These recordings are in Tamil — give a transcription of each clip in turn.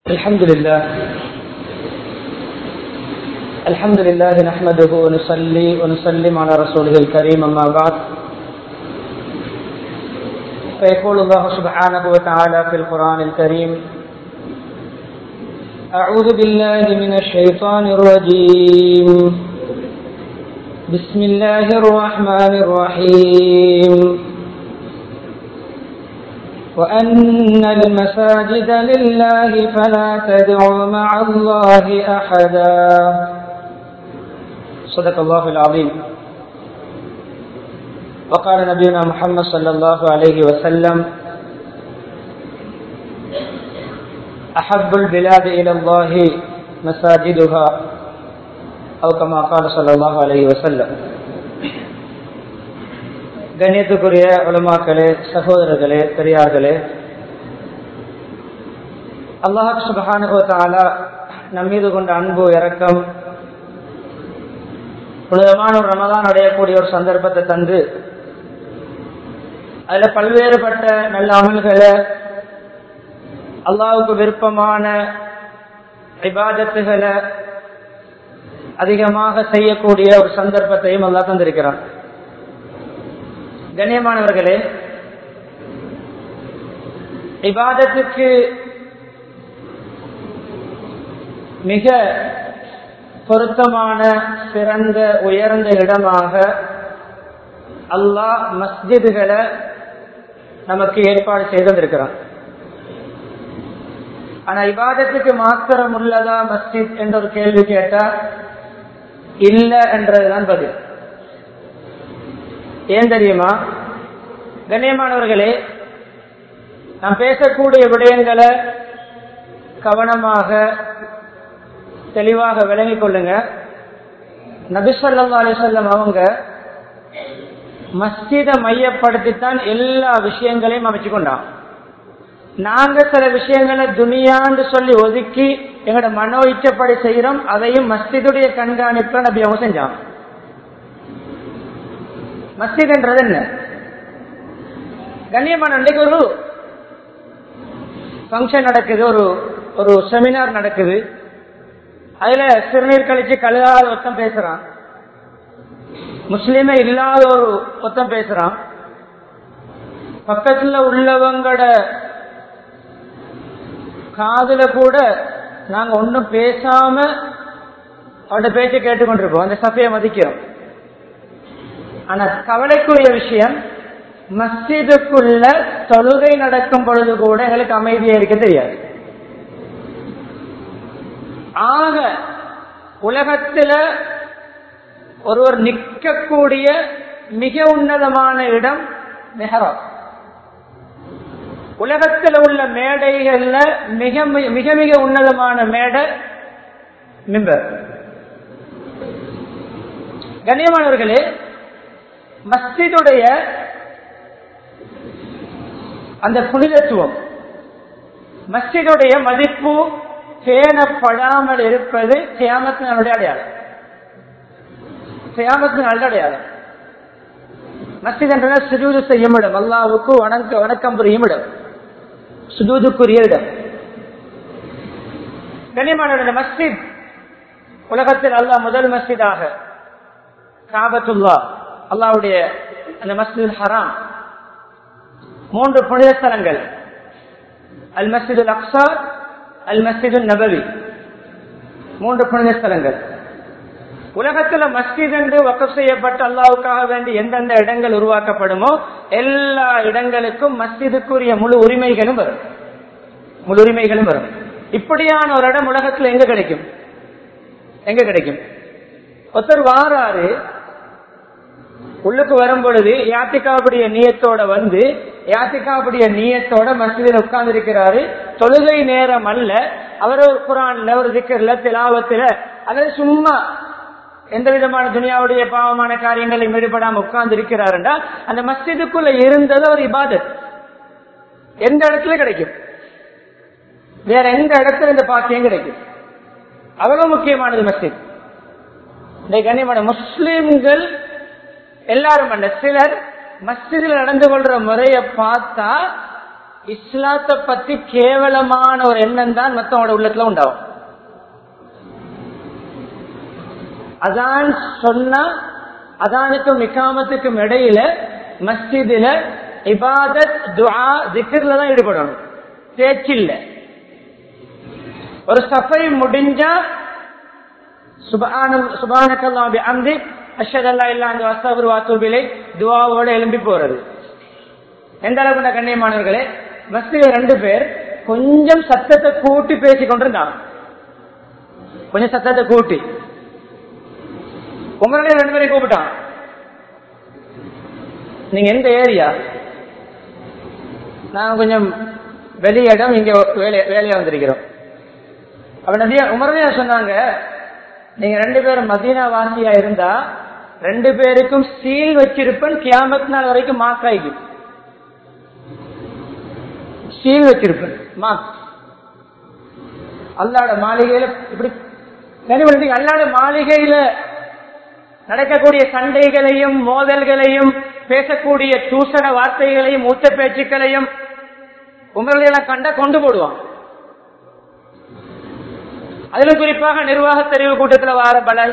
الحمد لله الحمد لله نحمده ونصلي ونسلم على رسوله الكريم أما بعد فيقول الله سبحانه وتعالى في القرآن الكريم أعوذ بالله من الشيطان الرجيم بسم الله الرحمن الرحيم وأن المساجد لله فلا تدعوا مع الله أحدا صدق الله العظيم وقال نبينا محمد صلى الله عليه وسلم أحب البلاد إلى الله مساجدها أو كما قال صلى الله عليه وسلم கண்ணியத்துக்குரிய உலமாக்களே சகோதரர்களே பெரியார்களே அல்லாஹ் சுபஹானுவத்தாலா நம் மீது கொண்ட அன்பு இறக்கம் புனிதமான ஒரு ரமதான் அடையக்கூடிய ஒரு சந்தர்ப்பத்தை தந்து அதுல பல்வேறுபட்ட நல்ல அமல்களை அல்லாவுக்கு விருப்பமான விவாதத்துகளை அதிகமாக செய்யக்கூடிய ஒரு சந்தர்ப்பத்தையும் அல்லா தந்திருக்கிறான் கண்ணியமானவர்களே இபாதத்துக்கு மிக பொருத்தமான சிறந்த உயர்ந்த இடமாக அல்லாஹ் மஸ்ஜிதுகளை நமக்கு ஏற்பாடு செய்திருக்கிறான் ஆனா இபாதத்துக்கு மாத்திரம் உள்ளதா மஸ்ஜித் என்ற ஒரு கேள்வி கேட்டா இல்ல என்றதுதான் பதில் ஏன் தெரியுமா கண்ணியமானவர்களே நாம் பேசக்கூடிய விடயங்களை கவனமாக தெளிவாக விளங்கிக் கொள்ளுங்க நபிசல்லா அலிசல்லம் அவங்க மஸ்ஜிதை மையப்படுத்தித்தான் எல்லா விஷயங்களையும் அமைச்சு கொண்டான் நாங்க சில விஷயங்களை துனியான்னு சொல்லி ஒதுக்கி எங்களோட மனோ இச்சப்படி செய்யறோம் அதையும் மஸ்ஜிதுடைய கண்காணிப்புல நபி அவங்க செஞ்சான் மஸ்ஜித்ன்றது என்ன கண்ணியமான அன்றைக்கு ஒரு ஃபங்க்ஷன் நடக்குது ஒரு ஒரு செமினார் நடக்குது அதுல சிறுநீர் கழிச்சு கழுகாத ஒருத்தம் பேசுறான் முஸ்லீமே இல்லாத ஒரு ஒருத்தம் பேசுறான் பக்கத்துல உள்ளவங்களோட காதுல கூட நாங்க ஒன்னும் பேசாம அவட பேச்சை கேட்டுக்கொண்டிருப்போம் அந்த சபையை மதிக்கிறோம் ஆனா கவலைக்குரிய விஷயம் மஸ்ஜிதுக்குள்ள தொழுகை நடக்கும் பொழுது கூட எங்களுக்கு அமைதியா இருக்க தெரியாது ஆக உலகத்துல ஒருவர் நிற்கக்கூடிய மிக உன்னதமான இடம் மெஹரா உலகத்தில் உள்ள மேடைகள்ல மிக மிக மிக உன்னதமான மேடை மிம்பர் கண்ணியமானவர்களே மஸ்ஜிதுடைய அந்த புனிதத்துவம் மஸ்ஜிதுடைய மதிப்பு பேணப்படாமல் இருப்பது சியாமத்தினுடைய அடையாளம் சியாமத்தின் அடையாளம் மஸ்ஜித் என்ற சுஜூது செய்யும் இடம் அல்லாவுக்கு வணக்க வணக்கம் புரியும் இடம் சுஜூதுக்குரிய இடம் கனிமான மஸ்ஜித் உலகத்தில் அல்லாஹ் முதல் மஸ்ஜிதாக காபத்துல்லா அல்லாவுடைய அந்த மஸ்ஜித் ஹராம் மூன்று புனித ஸ்தலங்கள் அல் மஸ்ஜிது அக்ஸா அல் மஸ்ஜிது நபவி மூன்று புனித ஸ்தலங்கள் உலகத்துல மஸ்ஜித் என்று வக்கப் செய்யப்பட்ட அல்லாவுக்காக வேண்டி எந்தெந்த இடங்கள் உருவாக்கப்படுமோ எல்லா இடங்களுக்கும் மஸ்ஜிதுக்குரிய முழு உரிமைகளும் வரும் முழு உரிமைகளும் வரும் இப்படியான ஒரு இடம் உலகத்துல எங்க கிடைக்கும் எங்க கிடைக்கும் ஒருத்தர் வாராரு உள்ளுக்கு வரும் பொழுது யாத்திகாவுடைய நீயத்தோட வந்து யாத்திகாவுடைய நீயத்தோட மசிதில் உட்கார்ந்து இருக்கிறாரு தொழுகை நேரம் அல்ல அவர் ஒரு குரான்ல ஒரு திக்கர்ல திலாவத்துல அதாவது சும்மா எந்த விதமான துணியாவுடைய பாவமான காரியங்களையும் ஈடுபடாம உட்கார்ந்து இருக்கிறாருண்டா அந்த மஸ்ஜிதுக்குள்ள இருந்தது ஒரு இபாதத் எந்த இடத்துல கிடைக்கும் வேற எந்த இடத்துல இந்த பாக்கியம் கிடைக்கும் அவ்வளவு முக்கியமானது மஸ்ஜித் இந்த கண்ணியமான முஸ்லிம்கள் எல்லாரும் அல்ல சிலர் மஸ்ஜிதில் நடந்து கொள்ற முறையை பார்த்தா இஸ்லாத்தை பத்தி கேவலமான ஒரு எண்ணம் தான் மத்தவங்களோட உள்ளத்துல உண்டாகும் அதான் சொன்னா அதானுக்கும் இக்காமத்துக்கும் இடையில மஸ்ஜிதுல இபாதத் துஆ திக்ர்ல தான் ஈடுபடணும் பேச்சில்ல ஒரு சஃபை முடிஞ்சா சுபான சுபானக்கல்லாம் அந்தி அஷதல்லா இல்லாந்து வஸ்தபுர் வாத்துபிலை துவாவோட எழும்பி போறது எந்த அளவுக்கு கண்ணியமானவர்களே மஸ்ஜில ரெண்டு பேர் கொஞ்சம் சத்தத்தை கூட்டி பேசிக் கொண்டிருந்தாங்க கொஞ்சம் சத்தத்தை கூட்டி உங்களுடைய ரெண்டு பேரையும் கூப்பிட்டான் நீங்க எந்த ஏரியா நான் கொஞ்சம் வெளியிடம் இங்க வேலையா வேலையா வந்திருக்கிறோம் அப்ப நதியா உமரதையா சொன்னாங்க நீங்க ரெண்டு பேரும் மதீனா வாசியா இருந்தா ரெண்டு பேருக்கும் சீல் வச்சிருப்பேன் கியாமத் நாள் வரைக்கும் மார்க் ஆகி சீல் வச்சிருப்பேன் மார்க் அல்லாட மாளிகையில இப்படி கனிமொழி அல்லாட மாளிகையில நடக்கக்கூடிய சண்டைகளையும் மோதல்களையும் பேசக்கூடிய தூசண வார்த்தைகளையும் மூத்த பேச்சுக்களையும் உங்களையெல்லாம் கண்ட கொண்டு போடுவான் அதிலும் குறிப்பாக நிர்வாக தெரிவு கூட்டத்தில் வார பலன்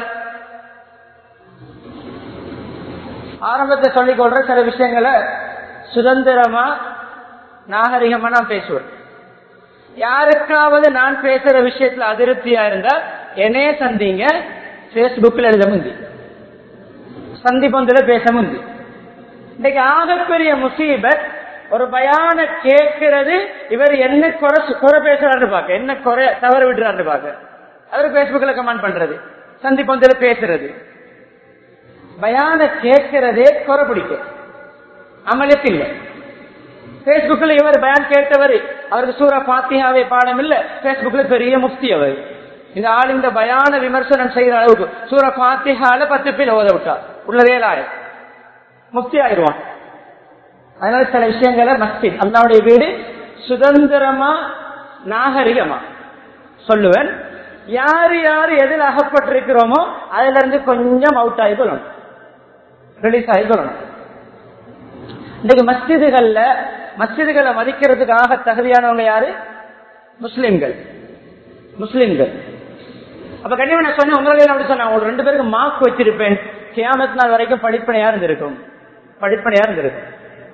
ஆரம்பத்தை சொல்லிக் கொள்ற சில விஷயங்களை சுதந்திரமா நாகரிகமா நான் பேசுவேன் யாருக்காவது நான் பேசுற விஷயத்துல அதிருப்தியா இருந்தா என்னையே சந்திங்க பேஸ்புக்ல எழுத முந்தி சந்தி பந்துல பேச முந்தி இன்னைக்கு ஆகப்பெரிய முசீபத் ஒரு பயான கேட்கிறது இவர் என்ன குறை குறை பேசுறாரு பாக்க என்ன குறை தவறு விடுறாரு பாக்க அவர் பேஸ்புக்ல கமெண்ட் பண்றது சந்தி பந்துல பேசுறது பயான கேட்கிறதே குறை பிடிக்க அமலத்தில் பேஸ்புக்ல இவர் பயான் கேட்டவர் அவருக்கு சூரா பாத்தியாவே பாடம் இல்ல பேஸ்புக்ல பெரிய முஃப்தி அவர் இந்த ஆள் இந்த பயான விமர்சனம் செய்யற அளவுக்கு சூர பாத்தியால பத்து பேர் ஓத விட்டார் உள்ளதே ஆயிரம் முஃப்தி ஆயிடுவான் அதனால சில விஷயங்களை மஸ்ஜித் அல்லாவுடைய வீடு சுதந்திரமா நாகரிகமா சொல்லுவேன் யாரு யாரு எதில் அகப்பட்டிருக்கிறோமோ அதுல இருந்து கொஞ்சம் அவுட் ஆகிக்கொள்ளணும் ரிலீஸ் ஆகிக்கொள்ளணும் இன்னைக்கு மஸ்ஜிதுகள்ல மஸ்ஜிதுகளை மதிக்கிறதுக்காக தகுதியானவங்க யாரு முஸ்லிம்கள் முஸ்லிம்கள் அப்ப கண்டிப்பா நான் சொன்னேன் உங்களை அப்படி சொன்னேன் அவங்க ரெண்டு பேருக்கு மார்க் வச்சிருப்பேன் கியாமத் நாள் வரைக்கும் படிப்பனையா இருந்திருக்கும் படிப்பனையா இருந்திருக்கும்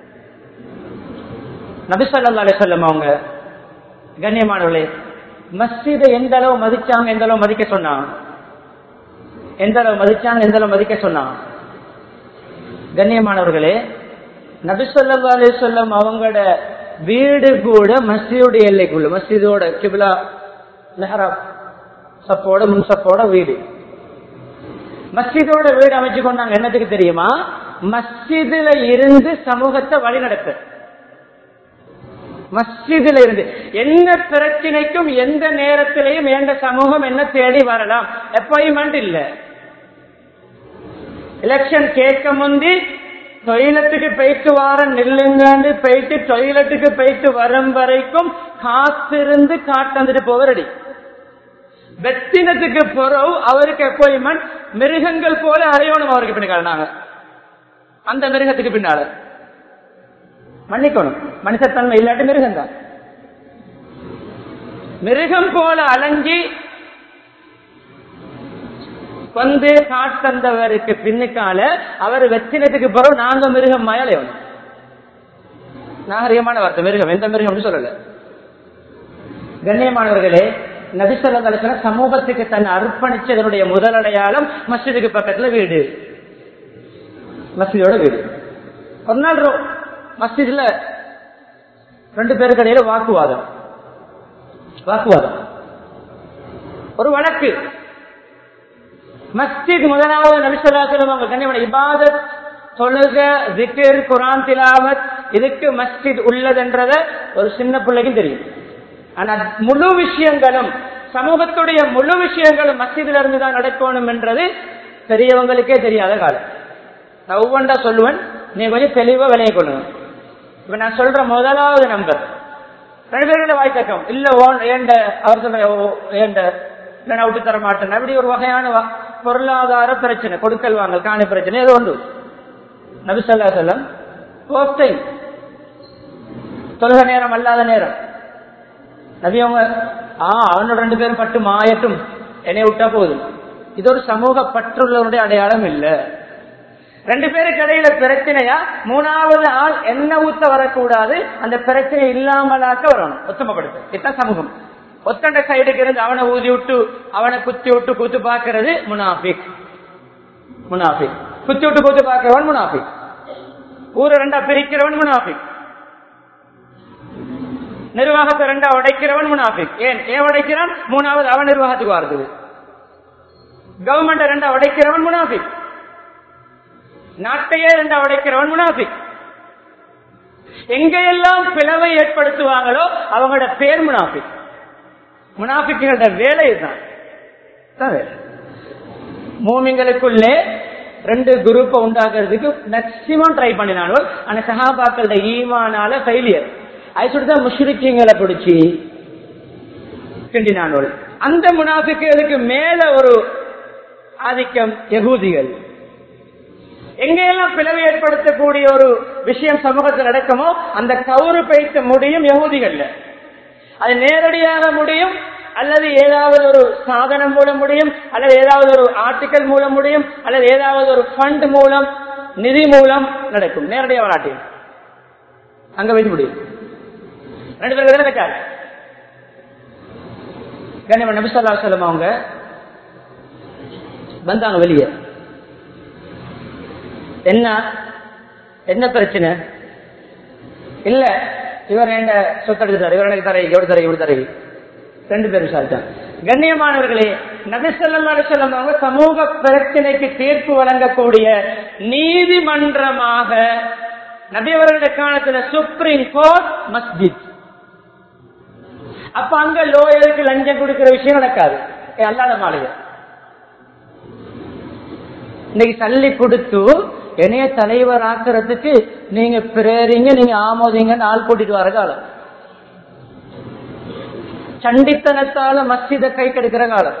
நபிசல்லா அலிசல்லம் அவங்க கண்ணியமானவர்களே மஸ்ஜிதை எந்த அளவு மதிச்சாங்க எந்த அளவு மதிக்க சொன்னாங்க எந்த அளவு மதிச்சாங்க எந்த அளவு மதிக்க சொன்னாங்க கண்ணியமானவர்களே நபிசல்லா அலிசல்லம் அவங்களோட வீடு கூட மஸ்ஜிதுடைய எல்லைக்குள்ள மஸ்ஜிதோட கிபிலா மெஹராப் சப்போட முன்சப்போட வீடு மஸ்ஜிதோட வீடு அமைச்சு கொண்டாங்க என்னத்துக்கு தெரியுமா மஸ்ஜிதுல இருந்து சமூகத்தை வழிநடத்த மஸ்ஜிதுல இருந்து என்ன பிரச்சனைக்கும் எந்த நேரத்திலையும் எந்த சமூகம் என்ன தேடி வரலாம் அப்பாயின்மெண்ட் இல்ல எலெக்ஷன் கேட்க முந்தி டொய்லெட்டுக்கு போயிட்டு வார நில்லுங்காண்டு போயிட்டு டொய்லெட்டுக்கு போயிட்டு வரும் வரைக்கும் காத்திருந்து காட்டு போவரடி வெத்தினத்துக்கு பிறகு அவருக்கு அப்பாயின்மெண்ட் மிருகங்கள் போல அறையணும் அவருக்கு பின்னால நாங்க அந்த மிருகத்துக்கு பின்னால மன்னிக்கணும் மனுஷத்தன்மை இல்லாட்டி மிருகம் தான் மிருகம் போல அலைஞ்சி வந்து காட்டந்தவருக்கு பின்னுக்கால அவர் வெச்சினத்துக்கு பிறகு நாங்க மிருகம் மயலையோம் நாகரிகமான வார்த்தை மிருகம் எந்த மிருகம் சொல்லல கண்ணியமானவர்களே நபிசல்ல சமூகத்துக்கு தன்னை அர்ப்பணிச்சதனுடைய முதல் அடையாளம் மஸ்ஜிதுக்கு பக்கத்துல வீடு மஸ்ஜிதோட வீடு ஒரு நாள் மஸ்ஜித்ல ரெண்டு பேருக்கு இடையில வாக்குவாதம் வாக்குவாதம் ஒரு வழக்கு மஸ்ஜித் முதலாவது நபிசல்லாசலம் அவங்க கண்ணியமான இபாதத் தொழுக ஜிக்கர் குரான் திலாவத் இதுக்கு மஸ்ஜித் உள்ளதுன்றத ஒரு சின்ன பிள்ளைக்கும் தெரியும் ஆனா முழு விஷயங்களும் சமூகத்துடைய முழு விஷயங்களும் மஸ்ஜிதில் இருந்து தான் நடக்கணும் என்றது பெரியவங்களுக்கே தெரியாத காலம் நான் ஒவ்வொன்றா சொல்லுவேன் நீ கொஞ்சம் தெளிவா விலையை கொள்ளுங்க இப்ப நான் சொல்ற முதலாவது நம்பர் ரெண்டு பேருடைய வாய்த்தக்கம் இல்ல ஏண்ட அவர் சொல்ற ஏண்ட இல்ல நான் விட்டு தர மாட்டேன் அப்படி ஒரு வகையான பொருளாதார பிரச்சனை கொடுக்கல் வாங்கல் காணி பிரச்சனை ஏதோ ஒன்று நபிசல்லா செல்லம் தொழுக நேரம் அல்லாத நேரம் நபி அவங்க ஆ அவனோட ரெண்டு பேரும் பட்டு மாயட்டும் என்னை விட்டா போதும் இது ஒரு சமூக பற்றுள்ளவருடைய அடையாளம் இல்ல ரெண்டு பேருக்கு இடையில பிரச்சனையா மூணாவது ஆள் என்ன ஊத்த வரக்கூடாது அந்த பிரச்சனை இல்லாமலாக்க வரணும் ஒத்துமைப்படுத்து இதுதான் சமூகம் ஒத்தண்ட சைடுக்கு இருந்து அவனை ஊதி விட்டு அவனை குத்தி விட்டு கூத்து பாக்குறது முனாஃபிக் முனாஃபிக் குத்தி விட்டு கூத்து பாக்குறவன் முனாஃபிக் ஊரை ரெண்டா பிரிக்கிறவன் முனாஃபிக் நிர்வாகத்தை ரெண்டா உடைக்கிறவன் முனாஃபிக் ஏன் ஏன் உடைக்கிறான் மூணாவது அவன் நிர்வாகத்துக்கு வருது கவர்மெண்ட் ரெண்டா உடைக்கிறவன் முனாஃபிக் நாட்டையே ரெண்டா உடைக்கிறவன் முனாஃபிக் எங்கெல்லாம் பிளவை ஏற்படுத்துவாங்களோ அவங்களோட பேர் முனாஃபிக் முனாஃபிக்குகளோட வேலை இதுதான் தான் வேலை மூமிங்களுக்குள்ளே ரெண்டு குரூப்பை உண்டாக்குறதுக்கு மேக்சிமம் ட்ரை பண்ணினாலும் அந்த சகாபாக்களோட ஈமானால ஃபெயிலியர் அது சொல்லிதான் முஷ்ரிக்கிங்களை பிடிச்சி கிண்டினானோல் அந்த முனாஃபிக்குகளுக்கு மேல ஒரு ஆதிக்கம் யகூதிகள் எங்கெல்லாம் பிளவு ஏற்படுத்தக்கூடிய ஒரு விஷயம் சமூகத்தில் நடக்குமோ அந்த கவுறு பைத்த முடியும் யகூதிகள்ல அது நேரடியாக முடியும் அல்லது ஏதாவது ஒரு சாதனம் மூலம் முடியும் அல்லது ஏதாவது ஒரு ஆர்டிக்கல் மூலம் முடியும் அல்லது ஏதாவது ஒரு ஃபண்ட் மூலம் நிதி மூலம் நடக்கும் நேரடியாக நாட்டில் அங்க வைத்து முடியும் ரெண்டு பேருக்கு நடக்காது கண்ணியமன் நபிசல்லா சொல்லம் அவங்க வந்தாங்க வெளியே என்ன என்ன பிரச்சனை இல்ல இவர் என்ன சொத்தெடுத்தார் இவர் எனக்கு தரை எவ்வளவு தரை இவ்வளவு தரை ரெண்டு பேரும் விசாரிச்சாங்க கண்ணியமானவர்களே நபிசல்லா சொல்லம் அவங்க சமூக பிரச்சனைக்கு தீர்ப்பு வழங்கக்கூடிய நீதிமன்றமாக நபியவர்களுடைய காலத்துல சுப்ரீம் கோர்ட் மஸ்ஜித் அப்ப அங்க லோயருக்கு லஞ்சம் கொடுக்கிற விஷயம் நடக்காது அல்லாத மாளிகை இன்னைக்கு தள்ளி கொடுத்து என்னைய தலைவர் ஆக்குறதுக்கு நீங்க பிரேரிங்க நீங்க ஆமோதிங்கன்னு ஆள் கூட்டிட்டு வர காலம் சண்டித்தனத்தால மஸ்ஜித கை கெடுக்கிற காலம்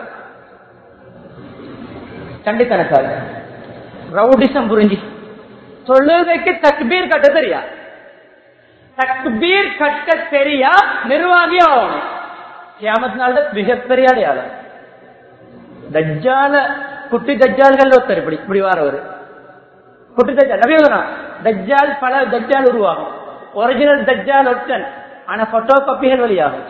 சண்டித்தனத்தால ரவுடிசம் புரிஞ்சு தொழுகைக்கு தக்பீர் கட்ட தெரியா தக்பீர் கட்ட தெரியா நிர்வாகி ஆகணும் கியாமத்தினால மிகப்பெரிய அடையாளம் தஜ்ஜால குட்டி தஜ்ஜால்கள் ஒருத்தர் இப்படி இப்படி வாரவர் குட்டி தஜ்ஜால் நபியோதனா தஜ்ஜால் பல தஜ்ஜால் உருவாகும் ஒரிஜினல் தஜ்ஜால் ஒற்றன் ஆனா போட்டோ காப்பிகள் வழியாகும்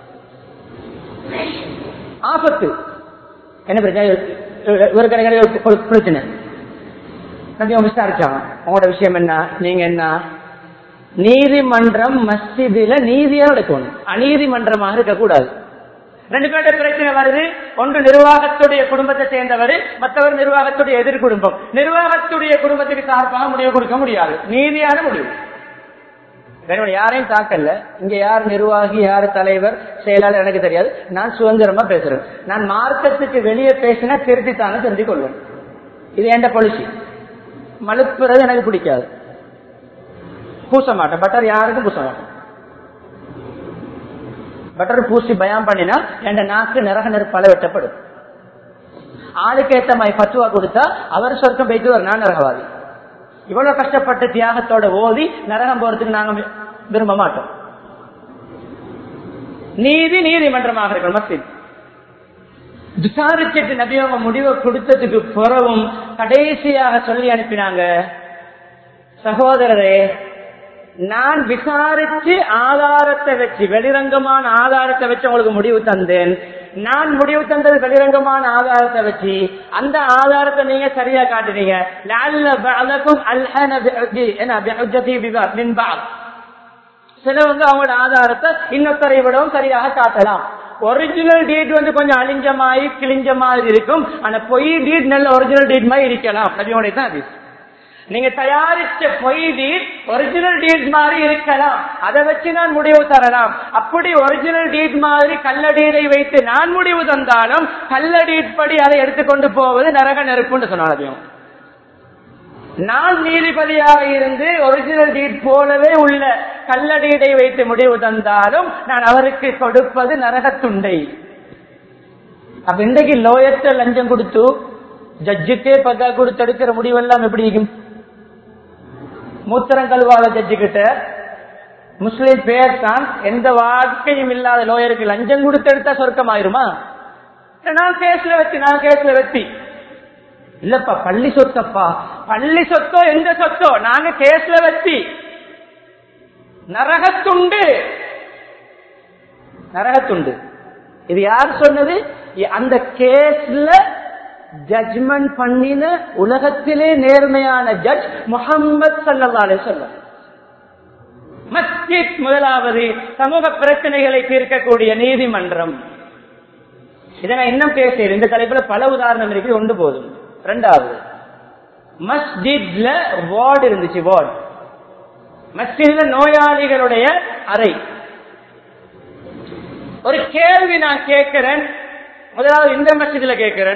ஆபத்து என்ன பிரச்சனை இவருக்கு ஒரு பிரச்சனை நபி விசாரிச்சாங்க உங்களோட விஷயம் என்ன நீங்க என்ன நீதிமன்றம் மஸ்ஜிதில நீதியா நடக்கணும் அநீதிமன்றமாக இருக்கக்கூடாது ரெண்டு பேர்ட்ட பிரச்சனை வருது ஒன்று நிர்வாகத்துடைய குடும்பத்தை சேர்ந்தவர் மற்றவர் நிர்வாகத்துடைய எதிர் குடும்பம் நிர்வாகத்துடைய குடும்பத்துக்கு சார்பாக முடிவு கொடுக்க முடியாது நீதியான முடிவு யாரையும் தாக்கல இங்க யார் நிர்வாகி யார் தலைவர் செயலாளர் எனக்கு தெரியாது நான் சுதந்திரமா பேசுறேன் நான் மார்க்கத்துக்கு வெளியே பேசினா திருத்தித்தானே தெரிஞ்சு கொள்வேன் இது எந்த பாலிசி மலுப்புறது எனக்கு பிடிக்காது பூச மாட்டேன் பட்டர் யாருக்கும் பூச மாட்டேன் பட்டர் பூசி பயம் பண்ணினா என் நாக்கு நரக நெருப்பால வெட்டப்படும் ஆளுக்கு ஏத்த மாதிரி பத்துவா கொடுத்தா அவர் சொர்க்கம் போயிட்டு நான் நரகவாதி இவ்வளவு கஷ்டப்பட்டு தியாகத்தோட ஓதி நரகம் போறதுக்கு நாங்க விரும்ப மாட்டோம் நீதி நீதிமன்றமாக இருக்கணும் மஸ்ஜித் விசாரிச்சுட்டு நபியவங்க முடிவை கொடுத்ததுக்கு புறவும் கடைசியாக சொல்லி அனுப்பினாங்க சகோதரரே நான் விசாரிச்சு ஆதாரத்தை வச்சு வெளிரங்கமான ஆதாரத்தை வச்சு உங்களுக்கு முடிவு தந்தேன் நான் முடிவு தந்தது வெளிரங்கமான ஆதாரத்தை வச்சு அந்த ஆதாரத்தை நீங்க சரியா காட்டுறீங்க சிலவங்க அவங்களோட ஆதாரத்தை இன்னொருத்தரை விடவும் சரியாக காட்டலாம் ஒரிஜினல் டீட் வந்து கொஞ்சம் அழிஞ்ச மாதிரி கிழிஞ்ச மாதிரி இருக்கும் ஆனா பொய் டீட் நல்ல ஒரிஜினல் டீட் மாதிரி இருக்கலாம் நபியோடைய தான் அது நீங்க தயாரிச்ச பொய் டீட் ஒரிஜினல் டீட் மாதிரி இருக்கலாம் அதை வச்சு நான் முடிவு தரலாம் அப்படி ஒரிஜினல் டீட் மாதிரி கல்லடீரை வைத்து நான் முடிவு தந்தாலும் கல்லடீட் படி அதை எடுத்துக்கொண்டு போவது நரக நெருப்புன்னு சொன்னாலும் நான் நீதிபதியாக இருந்து ஒரிஜினல் டீட் போலவே உள்ள கல்லடீடை வைத்து முடிவு தந்தாலும் நான் அவருக்கு கொடுப்பது நரகத்துண்டை அப்ப இன்றைக்கு லோயத்தை லஞ்சம் கொடுத்து ஜட்ஜுக்கே பதா கொடுத்து எடுக்கிற முடிவெல்லாம் எப்படி இருக்கும் மூத்திரம் கழுவாத ஜட்ஜு கிட்ட முஸ்லிம் பேர் தான் எந்த வாழ்க்கையும் இல்லாத லோயருக்கு லஞ்சம் கொடுத்து எடுத்தா சொர்க்கமாயிருமா நான் கேஸ்ல வச்சு நான் கேஸ்ல வச்சு இல்லப்பா பள்ளி சொத்தப்பா பள்ளி சொத்தோ எந்த சொத்தோ நாங்க கேஸ்ல வச்சு நரகத்துண்டு நரகத்துண்டு இது யார் சொன்னது அந்த கேஸ்ல ஜட்ஜ்மெண்ட் பண்ணின உலகத்திலே நேர்மையான ஜட்ஜ் முகமது சல்லா சொல்லம் மஸ்ஜித் முதலாவது சமூக பிரச்சனைகளை தீர்க்கக்கூடிய நீதிமன்றம் இதை நான் இன்னும் பேசுறேன் இந்த தலைப்புல பல உதாரணம் இருக்கு ஒன்று போதும் ரெண்டாவது மஸ்ஜித்ல வார்டு இருந்துச்சு வார்டு மஸ்ஜித்ல நோயாளிகளுடைய அறை ஒரு கேள்வி நான் கேட்கிறேன் முதலாவது இந்த மஸ்ஜித்ல கேட்கிறேன்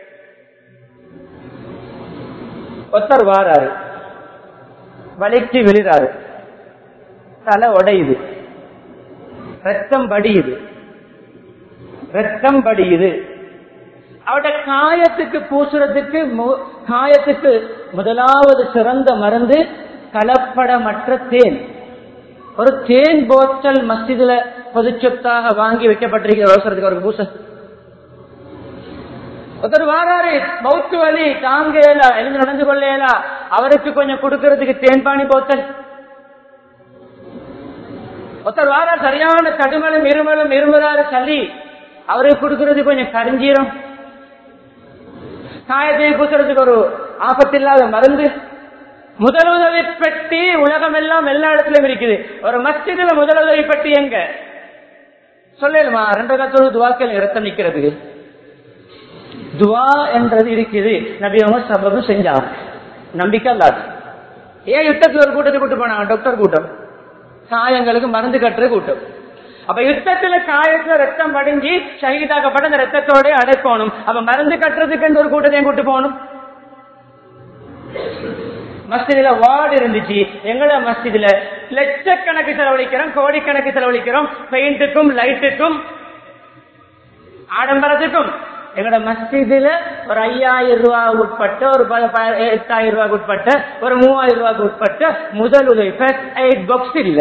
ஒருத்தர் வாராரு வலிக்கு விழுறாரு தலை உடையுது ரத்தம் படியுது ரத்தம் படியுது அவட காயத்துக்கு பூசுறதுக்கு காயத்துக்கு முதலாவது சிறந்த மருந்து கலப்படமற்ற தேன் ஒரு தேன் போத்தல் மஸ்ஜிதுல பொதுச்சொத்தாக வாங்கி வைக்கப்பட்டிருக்கிற அவசரத்துக்கு அவருக்கு பூச ஒருத்தர் வாராரு மவுத்து வலி தாங்கல எழுந்து நடந்து கொள்ளலா அவருக்கு கொஞ்சம் கொடுக்கறதுக்கு தேன்பாணி போத்தல் ஒருத்தர் வாரா சரியான கடுமலும் இருமலும் இருமலாறு சளி அவருக்கு கொடுக்கறது கொஞ்சம் கரிஞ்சீரம் காயத்தை பூசுறதுக்கு ஒரு ஆபத்தில்லாத மருந்து முதலுதவி பெட்டி உலகம் எல்லாம் எல்லா இடத்திலும் இருக்குது ஒரு மஸ்ஜிதுல முதலுதவி பெட்டி எங்க சொல்லலுமா ரெண்டு கத்தோடு துவாக்கள் ரத்தம் நிக்கிறதுக்கு துவா என்றது இருக்குது நபி அவங்க சபபு செஞ்சாங்க நம்பிக்கை இல்லாது ஏன் யுத்தத்துக்கு ஒரு கூட்டத்தை கூட்டு போனாங்க டாக்டர் கூட்டம் காயங்களுக்கு மருந்து கட்டுற கூட்டம் அப்ப யுத்தத்துல காயத்துல ரத்தம் படிஞ்சு ஷஹீதாக்கப்பட்ட அந்த ரத்தத்தோட அடைக்கணும் அப்ப மருந்து கட்டுறதுக்கு ஒரு கூட்டத்தையும் கூட்டு போகணும் மஸ்ஜிதுல வார்டு இருந்துச்சு எங்களோட மஸ்ஜிதுல லட்சக்கணக்கு செலவழிக்கிறோம் கோடிக்கணக்கு செலவழிக்கிறோம் பெயிண்ட்டுக்கும் லைட்டுக்கும் ஆடம்பரத்துக்கும் எங்களோட மஸ்ஜிதுல ஒரு ஐயாயிரம் ரூபாய் உட்பட்ட ஒரு எட்டாயிரம் ரூபாய்க்கு உட்பட்ட ஒரு மூவாயிரம் ரூபாய்க்கு உட்பட்ட முதல் உதவி ஃபர்ஸ்ட் எய்ட் பாக்ஸ் இல்ல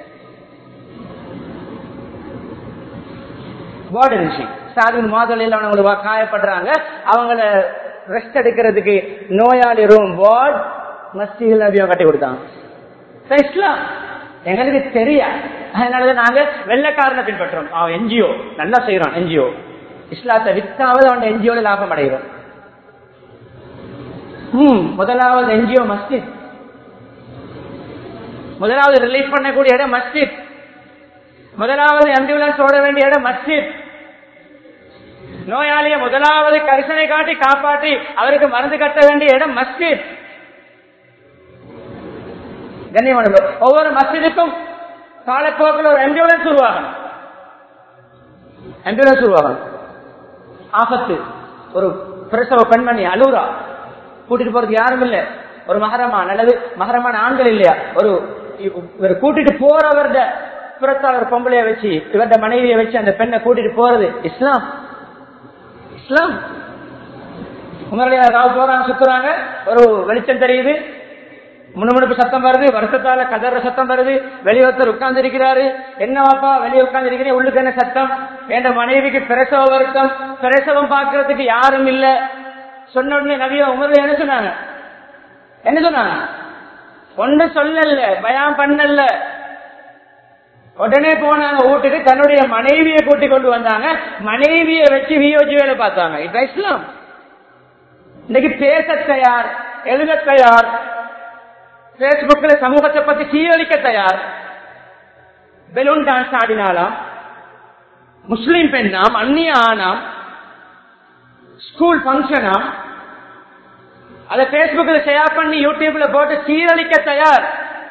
வார்டு இருந்துச்சு சாதின் மாதலில் அவங்க காயப்படுறாங்க அவங்கள ரெஸ்ட் எடுக்கிறதுக்கு நோயாளி ரூம் வார்டு மஸ்ஜிதில் அபியம் கட்டி கொடுத்தாங்க இஸ்லாம் எங்களுக்கு தெரியா அதனாலதான் நாங்க வெள்ளக்காரனை பின்பற்றோம் அவன் என்ஜிஓ நல்லா செய்யறான் என்ஜிஓ இஸ்லாத்தை வித்தாவது அவன் என்ஜிஓல லாபம் அடைகிறோம் ஹம் முதலாவது என்ஜிஓ மஸ்ஜித் முதலாவது ரிலீஃப் பண்ணக்கூடிய இடம் மஸ்ஜித் முதலாவது ஆம்புலன்ஸ் ஓட வேண்டிய இடம் மஸ்ஜித் நோயாளியை முதலாவது கரிசனை காட்டி காப்பாற்றி அவருக்கு மருந்து கட்ட வேண்டிய இடம் மஸ்ஜித் கண்ணியமான ஒவ்வொரு மஸ்ஜிதுக்கும் காலப்போக்கில் ஒரு ஆம்புலன்ஸ் உருவாகணும் ஆம்புலன்ஸ் உருவாகணும் ஆபத்து ஒரு பிரசவ பெண்மணி அலூரா கூட்டிட்டு போறது யாரும் இல்ல ஒரு மகரமான அல்லது மகரமான ஆண்கள் இல்லையா ஒரு இவர் கூட்டிட்டு போறவர்த புறத்தாளர் பொம்பளைய வச்சு இவர்த மனைவியை வச்சு அந்த பெண்ணை கூட்டிட்டு போறது இஸ்லாம் இஸ்லாம் உமரடியார் போறாங்க சுத்துறாங்க ஒரு வெளிச்சம் தெரியுது முணுமுணுப்பு சத்தம் வருது வருஷத்தால கதற சத்தம் வருது வெளியொருத்தர் உட்கார்ந்து இருக்கிறாரு என்ன வாப்பா வெளியே உட்கார்ந்து இருக்கிறேன் உள்ளுக்கு என்ன சத்தம் என்ற மனைவிக்கு பிரசவ வருத்தம் பிரசவம் பார்க்கறதுக்கு யாரும் இல்ல சொன்ன உடனே நவிய உமர்ல என்ன சொன்னாங்க என்ன சொன்னாங்க ஒண்ணு சொல்லல பயம் பண்ணல உடனே போனாங்க வீட்டுக்கு தன்னுடைய மனைவியை கூட்டி கொண்டு வந்தாங்க மனைவியை வச்சு வியோஜி வேலை பார்த்தாங்க இப்ப இஸ்லாம் இன்னைக்கு பேச தயார் எழுத தயார் பேஸ்புக்ல சமூகத்தை பத்தி சீரழிக்க தயார் பெலூன் டான்ஸ் ஆடினாலாம் முஸ்லிம் பெண்ணாம் அந்நிய ஆனாம் ஸ்கூல் பங்கனாம் அதை பேஸ்புக்ல ஷேர் பண்ணி யூடியூப்ல போட்டு சீரழிக்க தயார்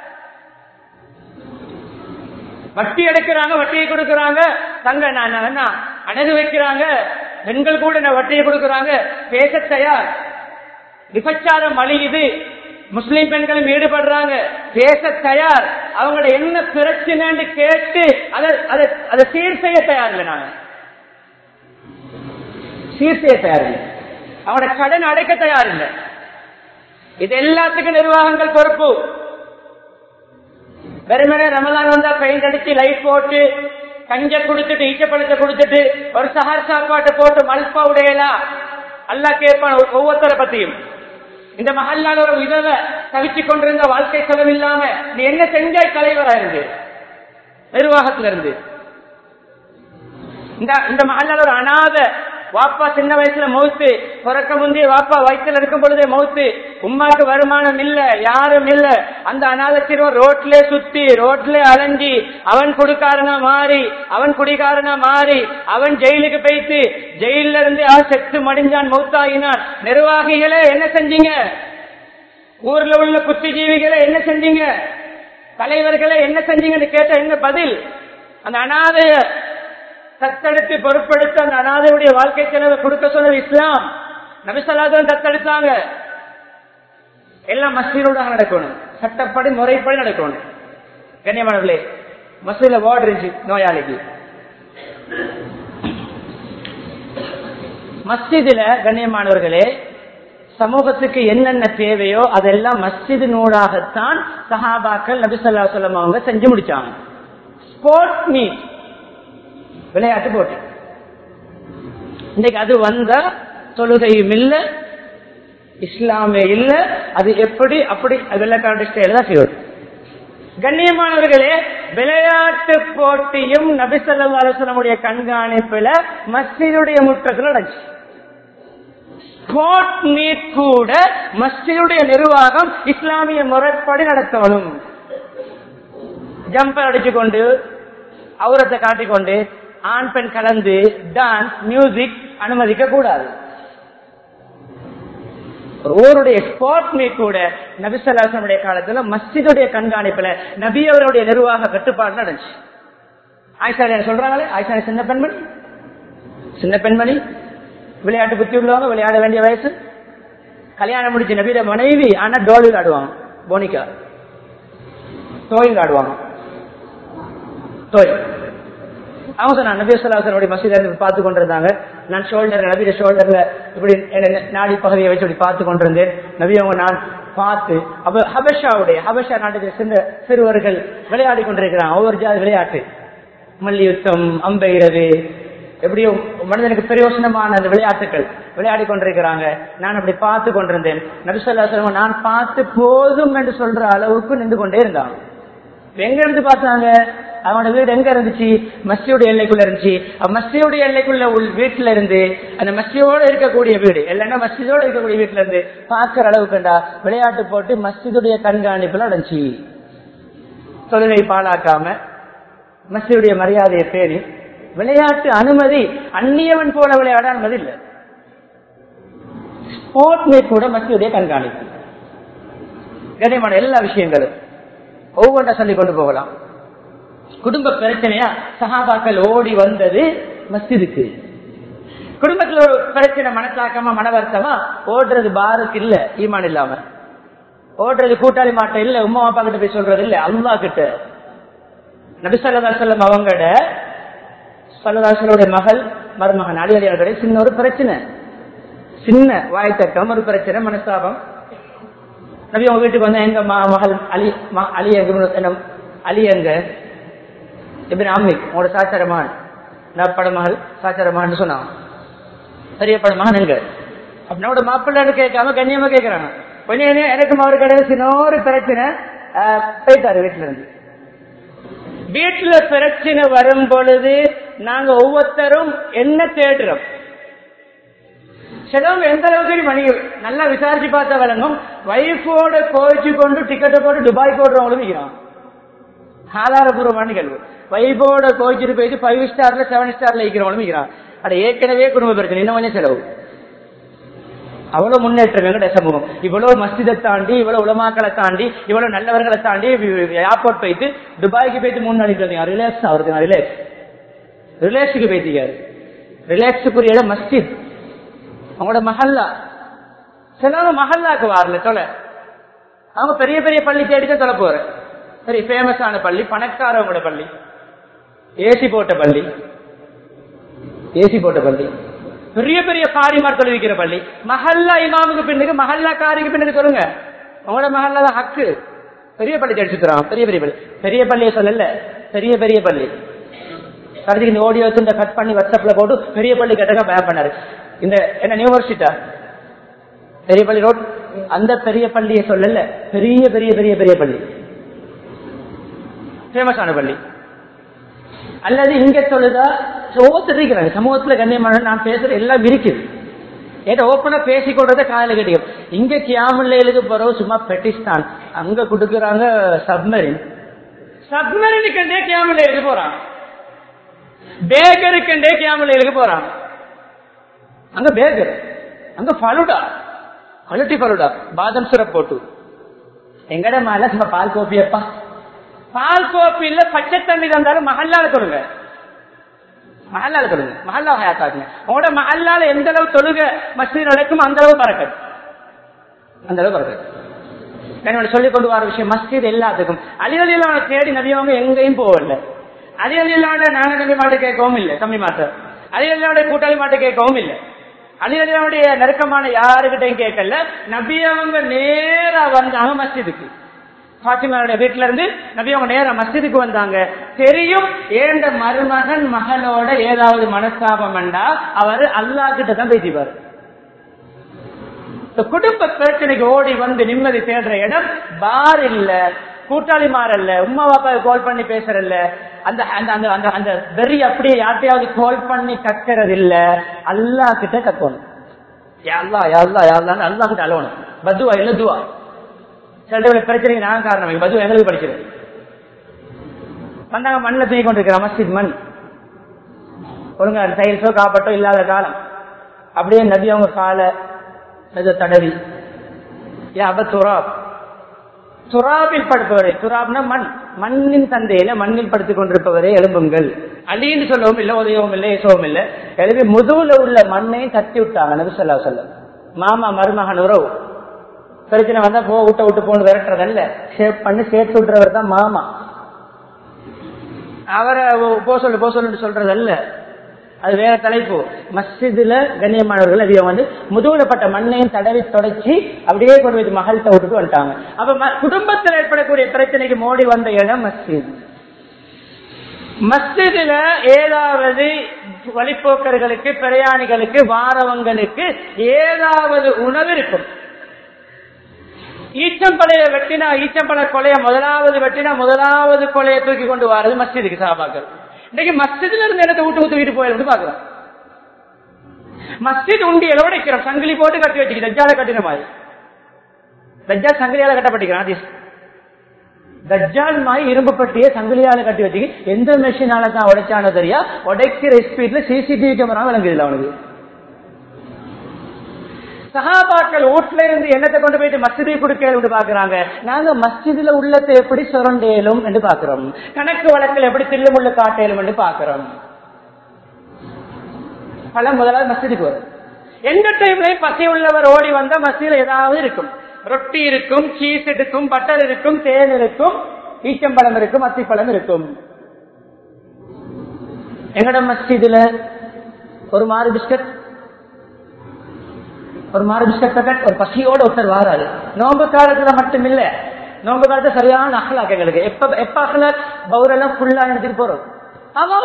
வட்டி எடுக்கிறாங்க வட்டியை கொடுக்கறாங்க தங்க நான் என்ன அடகு வைக்கிறாங்க பெண்கள் கூட என்ன வட்டியை கொடுக்கறாங்க பேச தயார் விபச்சாரம் அழியுது முஸ்லிம் பெண்களும் ஈடுபடுறாங்க பேச தயார் அவங்களோட என்ன பிரச்சனைன்னு கேட்டு அதை அதை அதை சீர் செய்ய தயார் இல்லை நாங்க சீர் செய்ய தயார் இல்லை அவனோட கடன் அடைக்க தயார் இல்லை இது எல்லாத்துக்கும் நிர்வாகங்கள் பொறுப்பு வெறுமனே ரமலான் வந்தா பெயிண்ட் அடிச்சு லைட் போட்டு கஞ்ச கொடுத்துட்டு ஈச்சப்பழத்தை கொடுத்துட்டு ஒரு சஹர் சாப்பாட்டை போட்டு மல்பா உடையலாம் அல்லா கேட்பான் ஒவ்வொருத்தரை பத்தியும் இந்த மகல்லால ஒரு விதவை தவிச்சு கொண்டிருந்த வாழ்க்கை செலவு இல்லாம நீ என்ன செஞ்சாய் தலைவரா இருந்து நிர்வாகத்துல இருந்து இந்த இந்த மகல்லால ஒரு அனாத வாப்பா சின்ன வயசுல மௌத்து பிறக்க முந்தைய வாப்பா வயிற்றுல இருக்கும் பொழுதே மௌத்து உமாக்கு வருமானம் இல்ல யாரும் இல்ல அந்த அனாத சிறுவன் ரோட்ல சுத்தி ரோட்ல அலைஞ்சி அவன் குடிக்காரனா மாறி அவன் குடிகாரனா மாறி அவன் ஜெயிலுக்கு போயிட்டு ஜெயில இருந்து அவன் செத்து மடிஞ்சான் மௌத்தாகினான் நிர்வாகிகளே என்ன செஞ்சீங்க ஊர்ல உள்ள புத்திஜீவிகளே என்ன செஞ்சீங்க தலைவர்களே என்ன செஞ்சீங்கன்னு கேட்ட என்ன பதில் அந்த அனாதைய தத்தெடுத்து பொறுப்படுத்த அந்த அனாதையுடைய வாழ்க்கை செலவை கொடுக்க சொன்னது இஸ்லாம் நபிசல்லாதான் தத்தெடுத்தாங்க எல்லாம் மசீரோட நடக்கணும் சட்டப்படி முறைப்படி நடக்கணும் கண்ணியமானவர்களே மசூல வார்டு இருந்துச்சு நோயாளிக்கு மஸ்ஜிதுல கண்ணியமானவர்களே சமூகத்துக்கு என்னென்ன தேவையோ அதெல்லாம் மஸ்ஜிது நூடாகத்தான் சஹாபாக்கள் நபிசல்லா சொல்லம் அவங்க செஞ்சு முடிச்சாங்க ஸ்போர்ட்ஸ் மீட் விளையாட்டு போட்டி இன்னைக்கு அது வந்தா தொழுகையும் இல்ல இஸ்லாமே இல்ல அது எப்படி அப்படி வெள்ளக்காட்டு ஸ்டைல தான் செய்வது கண்ணியமானவர்களே விளையாட்டு போட்டியும் நபிசல்லம் அரசனுடைய கண்காணிப்புல மஸ்ஜிதுடைய முற்றத்தில் நடந்துச்சு ஸ்போர்ட் மீட் கூட மஸ்ஜிதுடைய நிர்வாகம் இஸ்லாமிய முறைப்படி நடத்தணும் ஜம்பர் அடிச்சுக்கொண்டு அவுரத்தை காட்டிக்கொண்டு ஆண் பெண் கலந்து டான்ஸ் மியூசிக் அனுமதிக்க கூடாது ஊருடைய ஸ்போர்ட் மீட் கூட நபிசல்லாசனுடைய காலத்துல மஸ்ஜிதுடைய கண்காணிப்புல நபி அவருடைய நிர்வாக கட்டுப்பாடு நடந்துச்சு ஆயிஷா சொல்றாங்களே ஆயிஷா சின்ன பெண்மணி சின்ன பெண்மணி விளையாட்டு புத்தி உள்ளவங்க விளையாட வேண்டிய வயசு கல்யாணம் முடிச்ச நபியிட மனைவி ஆனா டோல் விளையாடுவாங்க போனிக்கா தோய் விளையாடுவாங்க தோய் அவங்க சொன்னாங்க நபி சொல்லாசனுடைய மசீத பார்த்து கொண்டிருந்தாங்க நான் ஷோல்டர் நபிய ஷோல்டர்ல இப்படி நாடி பகுதியை வச்சு இப்படி பார்த்து கொண்டிருந்தேன் நபி அவங்க நான் பார்த்து அப்ப ஹபஷாவுடைய ஹபஷா நாட்டுக்கு சின்ன சிறுவர்கள் விளையாடி கொண்டிருக்கிறாங்க ஒவ்வொரு ஜாதி விளையாட்டு மல்யுத்தம் அம்பெய்கிறது எப்படியோ மனிதனுக்கு பிரயோசனமான அந்த விளையாட்டுகள் விளையாடி கொண்டிருக்கிறாங்க நான் அப்படி பார்த்து கொண்டிருந்தேன் நபிசல்லா சொல்லுவாங்க நான் பார்த்து போதும் என்று சொல்ற அளவுக்கு நின்று கொண்டே இருந்தாங்க எங்க இருந்து பார்த்தாங்க அவனோட வீடு எங்க இருந்துச்சு மஸ்தியுடைய எல்லைக்குள்ள இருந்துச்சு மஸ்தியுடைய எல்லைக்குள்ள உள் வீட்டுல இருந்து அந்த மஸ்தியோட இருக்கக்கூடிய வீடு இல்லைன்னா மஸ்ஜிதோட இருக்கக்கூடிய வீட்டுல இருந்து பாக்குற அளவுக்குண்டா விளையாட்டு போட்டு மஸ்ஜிதுடைய கண்காணிப்புல அடைஞ்சி தொழிலை பாழாக்காம மஸ்ஜிதுடைய மரியாதையை பேணி விளையாட்டு அனுமதி அந்நியவன் போல விளையாட அனுமதி இல்லை ஸ்போர்ட் மீட் கூட மஸ்ஜிதுடைய கண்காணிப்பு கனிமான எல்லா விஷயங்களும் ஒவ்வொன்றை சொல்லி கொண்டு போகலாம் குடும்ப பிரச்சனையா சகாபாக்கள் ஓடி வந்தது மஸ்ஜிதுக்கு குடும்பத்துல ஒரு பிரச்சனை மனத்தாக்கமா மன வருத்தமா ஓடுறது பாருக்கு இல்ல ஈமான் இல்லாம ஓடுறது கூட்டாளி மாட்ட இல்ல உமா அப்பா கிட்ட போய் சொல்றது இல்ல அல்லா கிட்ட நபிசல்லா சொல்லம் அவங்கட சல்லதாசனுடைய மகள் மருமகன் அலி அலியாருடைய சின்ன ஒரு பிரச்சனை சின்ன வாய்த்தக்கம் ஒரு பிரச்சனை மனஸ்தாபம் நபி அவங்க வீட்டுக்கு வந்து எங்க மகள் அலி அலி எங்க அலி எங்க இப்படி அம்மி உங்களோட சாச்சாரமான் நான் படமகள் சாச்சாரமான்னு சொன்னான் பெரிய படமகன் எங்க அப்படின்னோட மாப்பிள்ளைன்னு கேட்காம கண்ணியமா கேட்கிறாங்க கொஞ்சம் எனக்கும் அவரு கிடையாது சின்ன ஒரு பிரச்சனை போயிட்டாரு வீட்டுல இருந்து வீட்டுல பிரச்சனை வரும் பொழுது நாங்க ஒவ்வொருத்தரும் என்ன தேடுறோம் சிலவங்க எந்த அளவுக்கு மணி நல்லா விசாரிச்சு பார்த்தா விளங்கும் வைஃபோட கோவிச்சு கொண்டு டிக்கெட்டை போட்டு துபாய் போடுறவங்களும் விற்கிறான் ஆதாரபூர்வமான நிகழ்வு வைஃபோட கோவிச்சுட்டு போயிட்டு ஃபைவ் ஸ்டார்ல செவன் ஸ்டார்ல இருக்கிறவங்களும் விற்கிறான் அட ஏற்கனவே குடும்ப பிரச்சனை இன்னும் கொஞ்சம் செலவு அவ்வளவு முன்னேற்றம் எங்கட சமூகம் இவ்வளவு மஸ்ஜிதை தாண்டி இவ்வளவு உலமாக்களை தாண்டி இவ்வளவு நல்லவர்களை தாண்டி ஏர்போர்ட் போயிட்டு துபாய்க்கு போயிட்டு மூணு நாளைக்கு வந்தீங்க ரிலாக்ஸ் அவருக்கு ரிலாக்ஸ் ரிலாக்ஸுக்கு போயிட்டீங்க ரிலாக்ஸுக்குரிய இடம் மஸ்ஜித் அவங்களோட மஹல்லா சிலவங்க மஹல்லாக்கு வரல தொலை அவங்க பெரிய பெரிய பள்ளி தேடிதான் தொலை போற சரி ஃபேமஸான பள்ளி பணக்காரவங்களோட பள்ளி ஏசி போட்ட பள்ளி ஏசி போட்ட பள்ளி பெரிய பெரிய காரிமார் தொழுவிக்கிற பள்ளி மஹல்லா இமாமுக்கு பின்னுக்கு மஹல்லா காரிக்கு பின்னுக்கு சொல்லுங்க உங்களோட மஹல்லா தான் ஹக்கு பெரிய பள்ளி அடிச்சு தரான் பெரிய பெரிய பள்ளி பெரிய பள்ளியை சொல்லல பெரிய பெரிய பள்ளி கடைசிக்கு இந்த ஆடியோ இந்த கட் பண்ணி வாட்ஸ்அப்ல போட்டு பெரிய பள்ளி கேட்டாங்க பேன் பண்ணாரு இந்த என்ன யூனிவர்சிட்டா பெரிய பள்ளி ரோட் அந்த பெரிய பள்ளியை சொல்லல பெரிய பெரிய பெரிய பெரிய பள்ளி ஃபேமஸான பள்ளி அல்லது இங்க சொல்லுதா ஒவ்வொருத்தர் இருக்கிறாங்க சமூகத்துல கண்ணியமான நான் பேசுற எல்லாம் இருக்குது ஏன்னா ஓப்பனா பேசிக்கொள்றத காதல கேட்டீங்க இங்க கியாமல்லைகளுக்கு போறவு சும்மா பெட்டிஸ்தான் அங்க கொடுக்கறாங்க சப்மரின் சப்மரினுக்கண்டே கியாமல்லைகளுக்கு போறான் பேகருக்கண்டே கியாமல்லைகளுக்கு போறான் அங்க பேகர் அங்க ஃபலுடா குவாலிட்டி ஃபலுடா பாதம் சிரப் போட்டு எங்கட மேல சும்மா பால் கோப்பியப்பா பால் கோப்பி இல்ல பச்சை தண்ணி தந்தாலும் மகல்லால கொடுங்க மகல்லால கொடுங்க மகல்லா ஹயாத்தாக்குங்க உங்களோட மகல்லால எந்த அளவு தொழுக மசீது நடக்கும் அந்த அளவு பறக்கது அந்த அளவு பறக்கது என்னோட சொல்லிக் கொண்டு வர விஷயம் மஸ்ஜித் எல்லாத்துக்கும் அலிகளிலான தேடி நபியவங்க எங்கேயும் போகல அலிகளிலான நான நம்பி மாட்டு கேட்கவும் இல்லை தம்பி மாற்ற அலிகளிலான கூட்டாளி மாட்டு கேட்கவும் இல்லை அலிகளிலாவுடைய நெருக்கமான யாருக்கிட்டையும் கேட்கல நபியவங்க நேரா வந்தாங்க மஸ்ஜிதுக்கு பாத்திமாவுடைய வீட்டுல இருந்து நபி அவங்க நேரம் மஸ்ஜிதுக்கு வந்தாங்க தெரியும் ஏண்ட மருமகன் மகளோட ஏதாவது மனஸ்தாபம் வேண்டா அவர் அல்லா கிட்ட தான் பேசிப்பாரு இந்த குடும்ப பிரச்சனைக்கு ஓடி வந்து நிம்மதி தேடுற இடம் பார் இல்ல கூட்டாளி மாறல்ல உமா பாப்பா கால் பண்ணி பேசுறல்ல அந்த அந்த அந்த அந்த அந்த வெறி அப்படியே யார்ட்டையாவது கால் பண்ணி கத்துறது இல்ல அல்லா கிட்ட கத்தணும் யாழ்லா யாழ்லா யாழ்லான்னு அல்லா கிட்ட அலவணும் பத்துவா இல்ல துவா சில பிரச்சனைக்கு நான் காரணம் பது எங்களுக்கு படிக்கிறது வந்தாங்க மண்ணில் தூக்கி கொண்டிருக்கிற மஸ்ஜித் மண் ஒழுங்கா டைல்ஸோ காப்பட்டோ இல்லாத காலம் அப்படியே நபி அவங்க காலை ஏதோ தடவி அப்ப துராப் துராபில் படுப்பவரே துராப்னா மண் மண்ணின் தந்தையில மண்ணில் படுத்துக் கொண்டிருப்பவரே எலும்புங்கள் அலின்னு சொல்லவும் இல்லை உதயவும் இல்லை ஏசவும் இல்லை எனவே முதுகுல உள்ள மண்ணையும் தட்டி விட்டாங்க நபி சொல்லா சொல்ல மாமா மருமகன் உறவு பிரச்சனை வந்தா போ விட்ட விட்டு போன்னு விரட்டுறதல்ல ஷேப் பண்ணி சேர்த்து விட்டுறவர் தான் மாமா அவரை போ சொல்லு போ சொல்லு சொல்றதல்ல அது வேற தலைப்பு மஸ்ஜிதுல கண்ணியமானவர்கள் அதிகம் வந்து முதுகுலப்பட்ட மண்ணையும் தடவி தொடச்சி அப்படியே கொண்டு போய் மகள்கிட்ட விட்டுட்டு வந்துட்டாங்க அப்ப குடும்பத்தில் ஏற்படக்கூடிய பிரச்சனைக்கு மோடி வந்த இடம் மஸ்ஜித் மஸ்ஜிதுல ஏதாவது வழிப்போக்கர்களுக்கு பிரயாணிகளுக்கு வாரவங்களுக்கு ஏதாவது உணவு இருக்கும் ஈச்சம்பழைய வெட்டினா ஈச்சம்பழ கொலைய முதலாவது வெட்டினா முதலாவது கொலையை தூக்கி கொண்டு வாரது மஸ்ஜிதுக்கு சாபாக்கள் இன்னைக்கு மஸ்ஜிதுல இருந்து இடத்தை விட்டு ஊத்து வீட்டு போயிருந்து பாக்குறோம் மஸ்ஜித் உண்டியலோட வைக்கிறோம் சங்கிலி போட்டு கட்டி வச்சுக்க தஜ்ஜால கட்டின மாதிரி தஜ்ஜால் சங்கிலியால கட்டப்பட்டிருக்கிறான் தஜ்ஜால் மாதிரி இரும்பு பட்டியே சங்கிலியால கட்டி வச்சுக்க எந்த மெஷினால தான் உடைச்சானோ தெரியா உடைக்கிற ஸ்பீட்ல சிசிடிவி கேமரா விளங்குது அவனுக்கு சகாபாக்கள் வீட்டுல இருந்து என்னத்தை கொண்டு போயிட்டு மஸ்ஜிதை கொடுக்க பாக்குறாங்க நாங்க மஸ்ஜிதுல உள்ளத்தை எப்படி சுரண்டேலும் என்று பாக்குறோம் கணக்கு வழக்கில் எப்படி தில்லுமுள்ள காட்டேலும் என்று பாக்குறோம் பல முதலாவது மஸ்ஜிதுக்கு வரும் எந்த டைம்லயும் பசி உள்ளவர் ஓடி வந்தா மஸ்ஜிதுல ஏதாவது இருக்கும் ரொட்டி இருக்கும் சீஸ் இருக்கும் பட்டர் இருக்கும் தேன் இருக்கும் ஈச்சம்பழம் இருக்கும் அத்திப்பழம் இருக்கும் எங்கட மஸ்ஜிதுல ஒரு மாறு பிஸ்கட் ஒரு மாறு பிஸ்கட் பேக்கெட் ஒரு பசியோட ஒருத்தர் வாராரு நோம்பு காலத்துல மட்டும் இல்ல நோம்பு காலத்துல சரியான அகலாக் எங்களுக்கு எப்ப எப்ப அகலாக் பௌரெல்லாம் ஃபுல்லா எடுத்துட்டு போறோம் ஆமா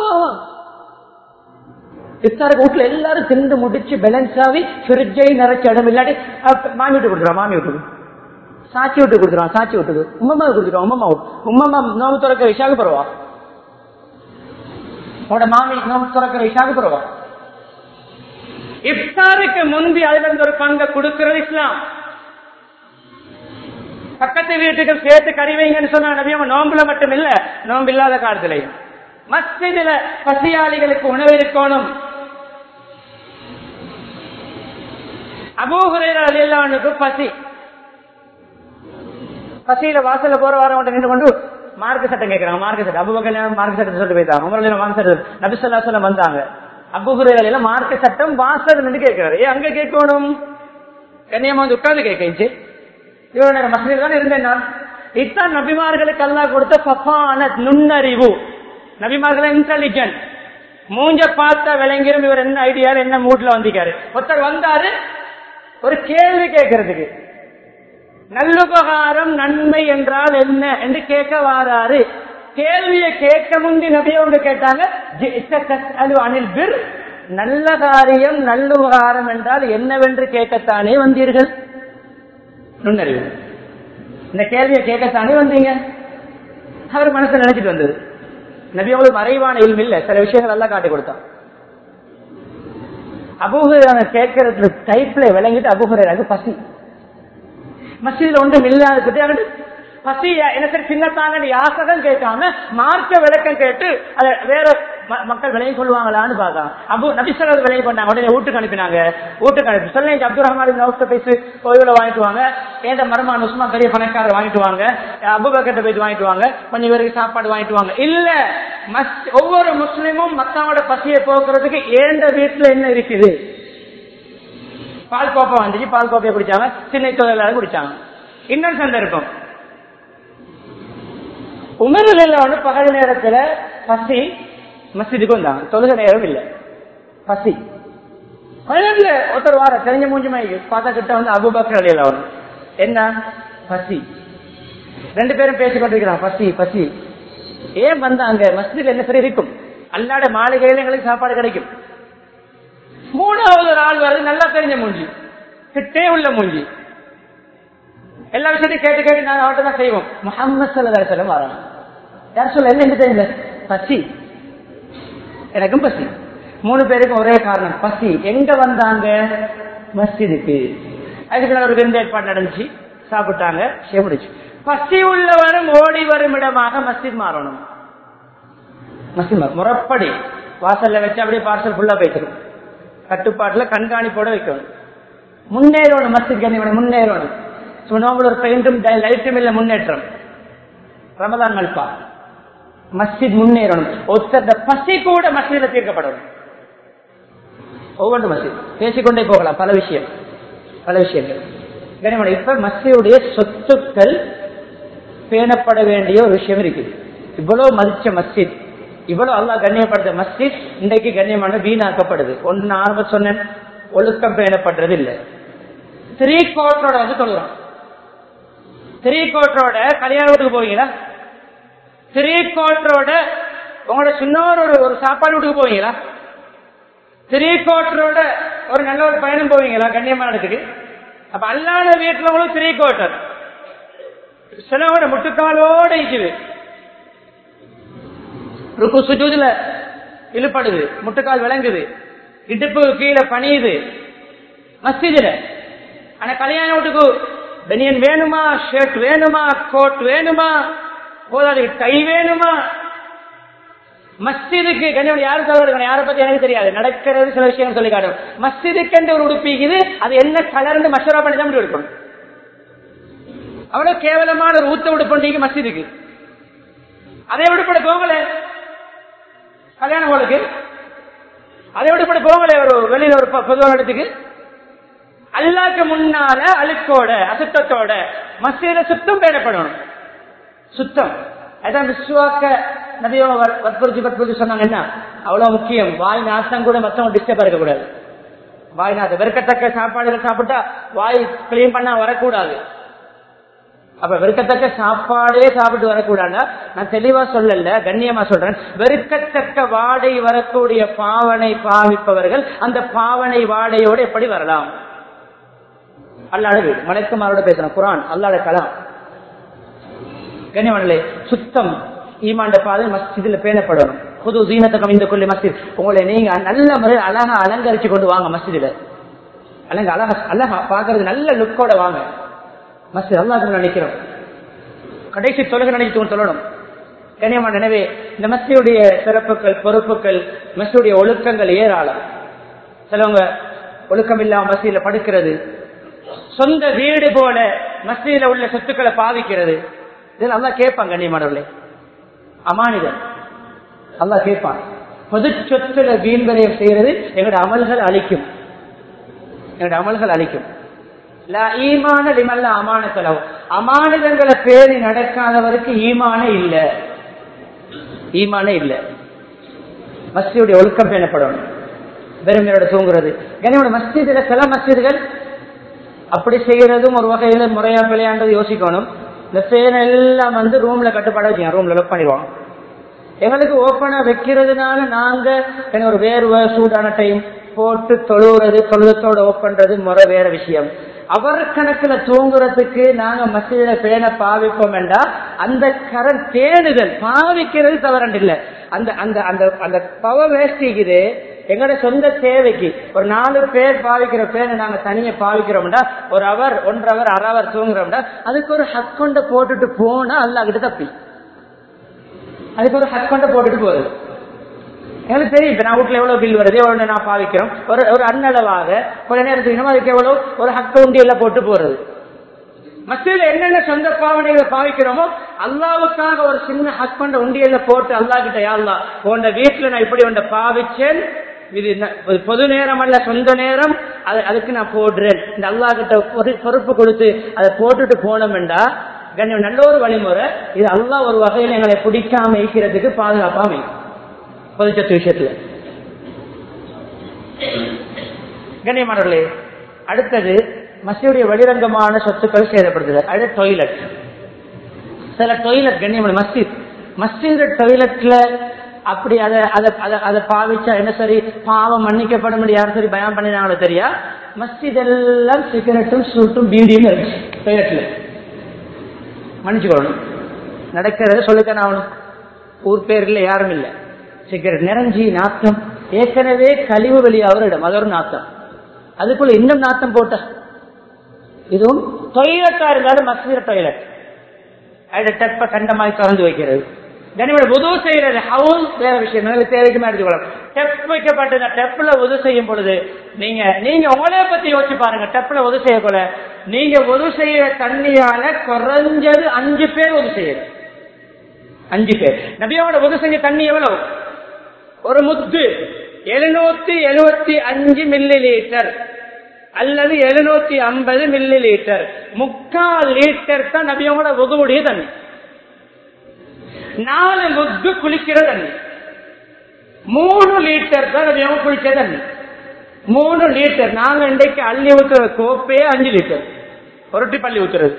இஃப்தாருக்கு வீட்டுல எல்லாரும் திண்டு முடிச்சு பேலன்ஸ் ஆகி ஃப்ரிட்ஜை நிறைச்ச இடம் இல்லாட்டி மாமி விட்டு கொடுத்துருவோம் மாமி விட்டுக்கு சாட்சி விட்டு கொடுத்துருவான் சாட்சி விட்டுக்கு உம்மம்மா கொடுத்துருவோம் உம்மம்மா உம்மம்மா நோம்பு துறக்கிற விஷாக்கு போறவா உன்னோட மாமி நோம்பு துறக்கிற விஷாக்கு போறவா இஃப்தாருக்கு முன்பு அதுல இருந்து ஒரு பங்கை கொடுக்கிறது இஸ்லாம் பக்கத்து வீட்டுக்கு சேர்த்து கறி வைங்கன்னு சொன்னா நபியமா நோம்புல மட்டும் இல்ல நோம்பு இல்லாத காலத்திலையும் மஸ்ஜிதுல பசியாளிகளுக்கு உணவு இருக்கணும் அபூகுரைக்கு பசி பசியில வாசல்ல போற வாரம் நின்று கொண்டு மார்க்க சட்டம் கேட்கிறாங்க மார்க்க சட்டம் அபுபக்கல் மார்க்க சட்டம் சொல்லிட்டு போயிட்டாங்க உமரில் மார்க்க சட்டம் நபிசல்லா சொல்லம் வந்தாங்க அபுகுரையில மார்க்க சட்டம் வாசல் நின்று கேட்கிறாரு ஏன் அங்க கேட்கணும் கண்ணியமா வந்து உட்கார்ந்து கேட்கச்சு இவரோட மசூதியில் தான் இருந்தேன் நான் இத்தான் நபிமார்களுக்கு அல்லா கொடுத்த பப்பான நுண்ணறிவு நபிமார்கள் இன்டெலிஜென்ட் மூஞ்ச பார்த்தா விளங்கிரும் இவர் என்ன ஐடியா என்ன மூட்ல வந்திருக்காரு ஒருத்தர் வந்தாரு ஒரு கேள்வி கேட்கறதுக்கு நல்லுபகாரம் நன்மை என்றால் என்ன என்று கேட்க வாராரு கேள்வியை கேட்க முந்தி நபியோடு கேட்டாங்க "ஜி'த தஸ்அலு அனில் பிர் நல்ல காரியம் நல்லுபகாரம் என்றால் என்னவென்று கேட்கத்தானே வந்தீர்கள் நுண்ணறிவு இந்த கேள்வியை கேட்கத்தானே வந்தீங்க அவர் மனசுல நினைச்சிட்டு வந்தது நபியோடு மறைவான இல்ம இல்ல சில விஷயங்கள் எல்லாம் காட்டி கொடுத்தான் அபுகுரான கேட்கறது டைப்ல விளங்கிட்டு அபுகுராக்கு பசி மசீதுல ஒன்றும் இல்லாத பசி எனக்கு சின்னத்தாங்க யாசகம் கேட்காம மார்க்க விளக்கம் கேட்டு அதை வேற ம- மக்கள் விலையை கொள்வாங்களான்னு பார்க்கலாம் அபு நபிசல் விலையை பண்ணாங்க உடனே வீட்டுக்கு அனுப்பினாங்க வீட்டுக்கு அனுப்பி சொல்ல அப்துல் ரஹ்மான் நவுஸ்ட பேசி கோயில வாங்கிட்டு வாங்க ஏந்த மருமான் உஸ்மா பெரிய பணக்காரர் வாங்கிட்டு வாங்க அபுபக்கத்தை போயிட்டு வாங்கிட்டு வாங்க கொஞ்சம் பேருக்கு சாப்பாடு வாங்கிட்டு வாங்க இல்ல மஸ்- ஒவ்வொரு முஸ்லிமும் மத்தாவோட பசியை போக்குறதுக்கு ஏந்த வீட்டுல என்ன இருக்குது பால் கோப்பை வந்துச்சு பால் கோப்பையை குடிச்சாங்க சின்ன தொழிலாளர் குடிச்சாங்க இன்னொரு சந்தர்ப்பம் உமரில் ஒன்று பகல் நேரத்துல பசி மஸ்ஜிதுக்கு வந்தாங்க தொழுக நேரம் இல்ல பசி பகல்ல ஒருத்தர் வார தெரிஞ்ச மூஞ்சி மாதிரி பார்த்தா கிட்ட வந்து அபுபக்கர் அலையில அவன் என்ன பசி ரெண்டு பேரும் பேசிக் கொண்டிருக்கிறான் பசி பசி ஏன் வந்தாங்க மஸ்ஜிதுல என்ன சரி இருக்கும் அல்லாட மாளிகையில எங்களுக்கு சாப்பாடு கிடைக்கும் மூணாவது ஒரு ஆள் வருது நல்லா தெரிஞ்ச மூஞ்சி கிட்டே உள்ள மூஞ்சி எல்லா விஷயத்தையும் கேட்டு கேட்டு நாங்க அவர்கிட்ட தான் செய்வோம் முகமது சல்லா சொல்லம் வராங்க யார் சொல்ல என்ன தெரியல பசி எனக்கும் பசி மூணு பேருக்கும் ஒரே காரணம் பசி எங்க வந்தாங்க மஸ்ஜிதுக்கு அதுக்கு மேல ஒரு விருந்து ஏற்பாடு நடந்துச்சு சாப்பிட்டாங்க முடிச்சு பசி உள்ளவரும் ஓடி வரும் இடமாக மஸ்ஜித் மாறணும் மஸ்ஜித் மாறணும். முறைப்படி வாசல்ல வச்சு அப்படியே பார்சல் ஃபுல்லா போயிட்டுரும் கட்டுப்பாட்டுல கண்காணிப்போட வைக்கணும் முன்னேறணும் மஸ்ஜித் கண்ணியமான முன்னேறணும் சுனோவில் ஒரு பெயிண்டும் லைட்டும் இல்ல முன்னேற்றம் ரமதான் மல்பா மஸ்ஜித் முன்னேறணும் ஒருத்தர் பசி கூட மஸ்ஜித்ல தீர்க்கப்படணும் ஒவ்வொன்று மஸ்ஜித் பேசிக்கொண்டே போகலாம் பல விஷயம் பல விஷயங்கள் கனிமணி இப்ப மஸ்ஜியுடைய சொத்துக்கள் பேணப்பட வேண்டிய ஒரு விஷயம் இருக்குது இவ்வளவு மதிச்ச மஸ்ஜித் இவ்வளவு அல்லாஹ் கண்ணியப்படுத்த மஸ்ஜித் இன்றைக்கு கண்ணியமான வீணாக்கப்படுது ஒன்று நான் ஆரம்ப சொன்னேன் ஒழுக்கம் பேணப்படுறது இல்லை த்ரீ கோட்டரோட வந்து சொல்லுறோம் த்ரீ கோட்டரோட கல்யாண வீட்டுக்கு போவீங்களா த்ரீ கோட்டரோட உங்களோட சின்னோர் ஒரு ஒரு சாப்பாடு வீட்டுக்கு போவீங்களா த்ரீ கோட்டரோட ஒரு நல்ல ஒரு பயணம் போவீங்களா கண்ணியமான இடத்துக்கு அப்ப அல்லாத வீட்டுல உங்களுக்கு த்ரீ கோட்டர் சிலவோட முட்டுக்காலோட இருக்குது ருக்கு சுஜூதுல இழுப்படுது முட்டுக்கால் விளங்குது இடுப்பு கீழே பணியுது மஸ்ஜிதுல ஆனா கல்யாண வீட்டுக்கு பெனியன் வேணுமா ஷர்ட் வேணுமா கோட் வேணுமா போதாது கை வேணுமா மஸ்ஜிதுக்கு கண்ணியம் யாரு தவறு யாரை பத்தி எனக்கு தெரியாது நடக்கிறது சில விஷயம் சொல்லி காட்டும் மஸ்ஜிதுக்கு என்று ஒரு உடுப்பிக்குது அது என்ன கலர்னு மஷரா பண்ணி தான் முடிவு எடுக்கணும் அவ்வளவு கேவலமான ஒரு ஊத்த உடுப்பண்டிகை மஸ்ஜிதுக்கு அதே உடுப்பட போகல கல்யாணம் உங்களுக்கு அதை விடுபட போகல ஒரு வெளியில ஒரு பொ- பொதுவான இடத்துக்கு அல்லாக்கு முன்னால அழுக்கோட அசுத்தத்தோட மசீத சுத்தம் பேணப்படணும் சுத்தம் அதான் விஸ்வாக்க நபியோ வ- வற்புறுத்தி வற்புறுத்தி சொன்னாங்க என்ன அவ்வளவு முக்கியம் வாய் நாசம் கூட மத்தவங்க டிஸ்டர்ப் இருக்கக்கூடாது வாய் நாசம் வெறுக்கத்தக்க சாப்பாடுகள் சாப்பிட்டா வாய் கிளீன் பண்ணா வரக்கூடாது அப்ப வெறுக்கத்தக்க சாப்பாடே சாப்பிட்டு வரக்கூடாது நான் தெளிவா சொல்லல கண்ணியமா சொல்றேன் வெறுக்கத்தக்க வாடை வரக்கூடிய பாவனை பாவிப்பவர்கள் அந்த பாவனை வாடையோடு எப்படி வரலாம் அல்லாட வீடு மலைக்குமாரோட பேசணும் குரான் அல்லாட கலாம் கண்ணியமானே சுத்தம் ஈமாண்ட பாதை மஸ்ஜிதுல பேணப்படணும் புது சீனத்தக்கம் இந்த கொள்ளி மஸ்ஜித் உங்களை நீங்க நல்ல முறையில் அழகா அலங்கரிச்சு கொண்டு வாங்க மஸ்ஜிதுல அலங்க அழகா அழகா பாக்குறது நல்ல லுக்கோட வாங்க மஸ்ஜித் அல்லாஹ் நினைக்கிறோம் கடைசி தொழுகை நினைச்சு சொல்லணும் கண்ணியமான எனவே இந்த மஸ்ஜியுடைய சிறப்புகள் பொறுப்புகள் மஸ்ஜியுடைய ஒழுக்கங்கள் ஏராளம் சிலவங்க ஒழுக்கம் இல்லாம மஸ்ஜில படுக்கிறது சொந்த வீடு போல மஸ்ஜில உள்ள சொத்துக்களை பாவிக்கிறது இதில் அல்லா கேட்பான் கண்ணியமானவர்களே அமானிதன் அல்லா கேட்பான் பொது சொத்துல வீண்வரையம் செய்யறது எங்களோட அமல்கள் அழிக்கும் எங்களோட அமல்கள் அழிக்கும் லா ஈமான லிமல்ல அமான செலவு அமானிதங்களை பேணி நடக்காதவருக்கு ஈமானே இல்ல ஈமானே இல்ல மஸ்ஜியுடைய ஒழுக்கம் பேணப்படணும் வெறுமையோட தூங்குறது கனியோட மஸ்ஜிதுல சில மஸ்ஜிதுகள் அப்படி செய்யறதும் ஒரு வகையில முறையா பிள்ளையாண்டது யோசிக்கணும் இந்த ஃபேன் எல்லாம் வந்து ரூம்ல கட்டுப்பாட வச்சுக்கோங்க ரூம்ல லொக் பண்ணிடுவோம் எங்களுக்கு ஓப்பனா வைக்கிறதுனால நாங்க என்ன ஒரு வேர்வை சூடான டைம் போட்டு தொழுவுறது தொழுதத்தோட ஓப்பன்றது முறை வேற விஷயம் அவர் கணக்குல தூங்குறதுக்கு நாங்க மசிதில பேனை பாவிப்போம் என்றா அந்த கரண்ட் தேடுதல் பாவிக்கிறது தவறண்டு இல்ல அந்த அந்த அந்த அந்த பவர் வேஸ்டிக்குது எங்களோட சொந்த தேவைக்கு ஒரு நாலு பேர் பாவிக்கிற பேனை நாங்க தனியா பாவிக்கிறோம்டா ஒரு அவர் ஒன்றரை அவர் அரை அவர் தூங்குறோம்டா அதுக்கு ஒரு ஹக்கொண்ட போட்டுட்டு போனா அல்ல கிட்ட தப்பி அதுக்கு ஒரு ஹஸ்பண்ட போட்டுட்டு போகுது எனக்கு தெரியும் இப்ப நான் வீட்டுல எவ்வளவு பில் வருது எவ்வளவு நான் பாவிக்கிறோம் ஒரு ஒரு அன்னளவாக கொஞ்ச நேரத்துக்கு அதுக்கு எவ்வளவு ஒரு ஹக்க உண்டியல்ல போட்டு போறது மத்தியில என்னென்ன சொந்த பாவனைகளை பாவிக்கிறோமோ அல்லாவுக்காக ஒரு சின்ன ஹஸ்பண்ட உண்டியல்ல போட்டு அல்லா கிட்ட யாழ்லா உன்ட வீட்டுல நான் இப்படி உண்ட பாவிச்சேன் இது ந- ஒரு பொது நேரம் அல்ல சொந்த நேரம் அது அதுக்கு நான் போடுறேன் இந்த அல்லா கிட்ட ஒரு பொறுப்பு கொடுத்து அதை போட்டுட்டு போனோம்டா கண்ணியம் நல்ல ஒரு வழிமுறை இது அல்லாஹ் ஒரு வகையில் எங்களை பிடிக்காம இருக்கிறதுக்கு பாதுகாப்பா அமையும் பொதுச்சத்து விஷயத்துல கண்ணியமானவர்களே அடுத்தது மசியுடைய வெளிரங்கமான சொத்துக்கள் சேதப்படுத்துதல் அது டொய்லெட் சில டொய்லெட் கண்ணியமான மஸ்ஜித் மஸ்ஜித் டொய்லெட்ல அப்படி அதை அதை அதை அதை பாவிச்சா என்ன சரி பாவம் மன்னிக்கப்பட முடியாது சரி பயம் பண்ணினாங்களோ தெரியா மஸ்ஜித் எல்லாம் சிகரெட்டும் சூட்டும் பீடியும் இருக்கு டொய்லெட்ல மன்னிச்சுக்கொள்ளணும் நடக்கிறது சொல்லித்தானே ஆகணும் ஊர் பேர்ல யாரும் இல்லை சிகரெட் நிறைஞ்சி நாத்தம் ஏற்கனவே கழிவு வெளியாகிற இடம் அது ஒரு நாத்தம் அதுக்குள்ள இன்னும் நாத்தம் போட்ட இதுவும் டொய்லெட்டா இருந்தாலும் மஸ்ஜித் டொய்லெட் அது டெப்ப கண்டமாய் திறந்து வைக்கிறது கனிமோட உதவு செய்யறது ஹவுஸ் வேற விஷயம் நல்ல தேவைக்கு மாதிரி எடுத்துக்கலாம் டெப் வைக்கப்பட்ட டெப்ல உதவு செய்யும் பொழுது நீங்க நீங்க உங்களைய பத்தி யோசிச்சு பாருங்க டெப்ல உதவு செய்யக்கூட நீங்க உதவு செய்யற தண்ணியால குறைஞ்சது அஞ்சு பேர் உதவு செய்யுது அஞ்சு பேர் நபியோட உதவு செஞ்ச தண்ணி எவ்வளவு ஒரு முத்து எழுநூத்தி எழுபத்தி அஞ்சு மில்லி லிட்டர் அல்லது எழுநூத்தி ஐம்பது மில்லி லிட்டர் முக்கால் லிட்டர் தான் நபியோட உதவுடைய தண்ணி நாலு முத்து குளிக்கிற தண்ணி மூணு லிட்டர் தான் நபியோட குளிச்ச தண்ணி மூணு லிட்டர் நாங்க இன்றைக்கு அள்ளி ஊத்துற கோப்பே அஞ்சு லிட்டர் ஒருட்டி பள்ளி ஊத்துறது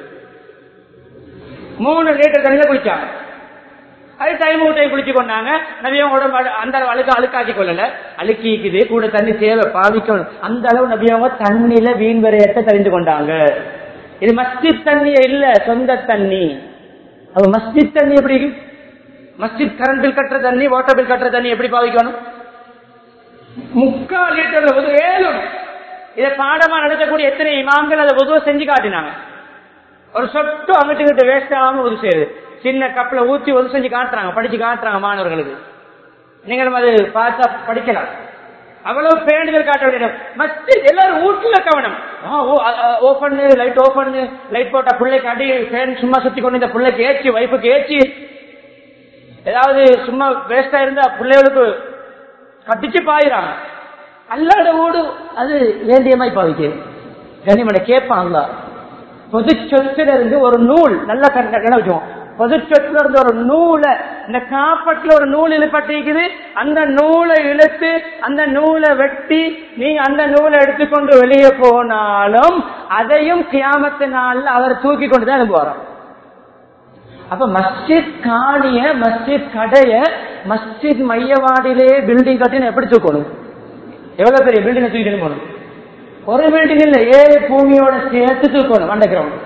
மூணு லிட்டர் தண்ணியில குளிச்சாங்க அது டைம் ஊட்டையும் குளிச்சு கொண்டாங்க நபியம் உடம்பு அழு- அந்த அளவு அழுக்க அழுக்காக்கி கொள்ளல அழுக்கிக்குது கூட தண்ணி தேவை பாவிக்கணும் அந்த அளவு நபியவங்க தண்ணியில வீண் விரையத்தை தெரிந்து கொண்டாங்க இது மஸ்ஜித் தண்ணி இல்ல சொந்த தண்ணி அப்ப மஸ்ஜித் தண்ணி எப்படி மஸ்ஜித் கரண்ட் பில் கட்டுற தண்ணி வாட்டர் பில் கட்டுற தண்ணி எப்படி பாவிக்கணும் முக்கால் லிட்டர் உதவு ஏழும் இதை பாடமா நடத்தக்கூடிய எத்தனை இமாம்கள் அதை உதவு செஞ்சு காட்டினாங்க ஒரு சொட்டு அங்கிட்டு இங்கிட்டு வேஸ்ட் ஆகாம உதவி செய்யுது சின்ன கப்பல ஊத்தி உதவி செஞ்சு காட்டுறாங்க படிச்சு காட்டுறாங்க மாணவர்களுக்கு நீங்களும் அது பார்த்தா படிக்கலாம் அவ்வளவு பேண்டுதல் காட்ட வேண்டிய மஸ்ஜித் எல்லாரும் வீட்டுல கவனம் ஓபன் லைட் ஓபன் லைட் போட்டா பிள்ளைக்கு அடி ஃபேன் சும்மா சுத்தி கொண்டு இந்த பிள்ளைக்கு ஏச்சி வைப்புக்கு ஏச்சி ஏதாவது சும்மா வேஸ்டா இருந்தா பிள்ளைகளுக்கு கட்டிச்சு பாயிறாங்க அல்லாட ஊடு அது வேண்டியமாய் பாவிக்கு கனிமனை கேட்பான் அல்லா பொது சொத்துல இருந்து ஒரு நூல் நல்ல கண்ண வச்சுக்கோம் பொது சொத்துல இருந்து ஒரு நூலை இந்த காப்பட்டுல ஒரு நூல் இழுப்பட்டிருக்குது அந்த நூலை இழுத்து அந்த நூலை வெட்டி நீங்க அந்த நூலை எடுத்துக்கொண்டு வெளியே போனாலும் அதையும் கியாமத்தினால அவர் தூக்கி கொண்டு தான் அனுப்புவாராம் அப்ப மஸ்ஜித் காணிய மஸ்ஜித் கடைய மஸ்ஜித் மையவாடியிலே பில்டிங் கட்டின எப்படி தூக்கணும் எவ்வளவு பெரிய பில்டிங் தூக்கிட்டு போகணும் ஒரு பில்டிங் இல்ல ஏழு பூமியோட சேர்த்து தூக்கணும் அண்டர் கிரவுண்ட்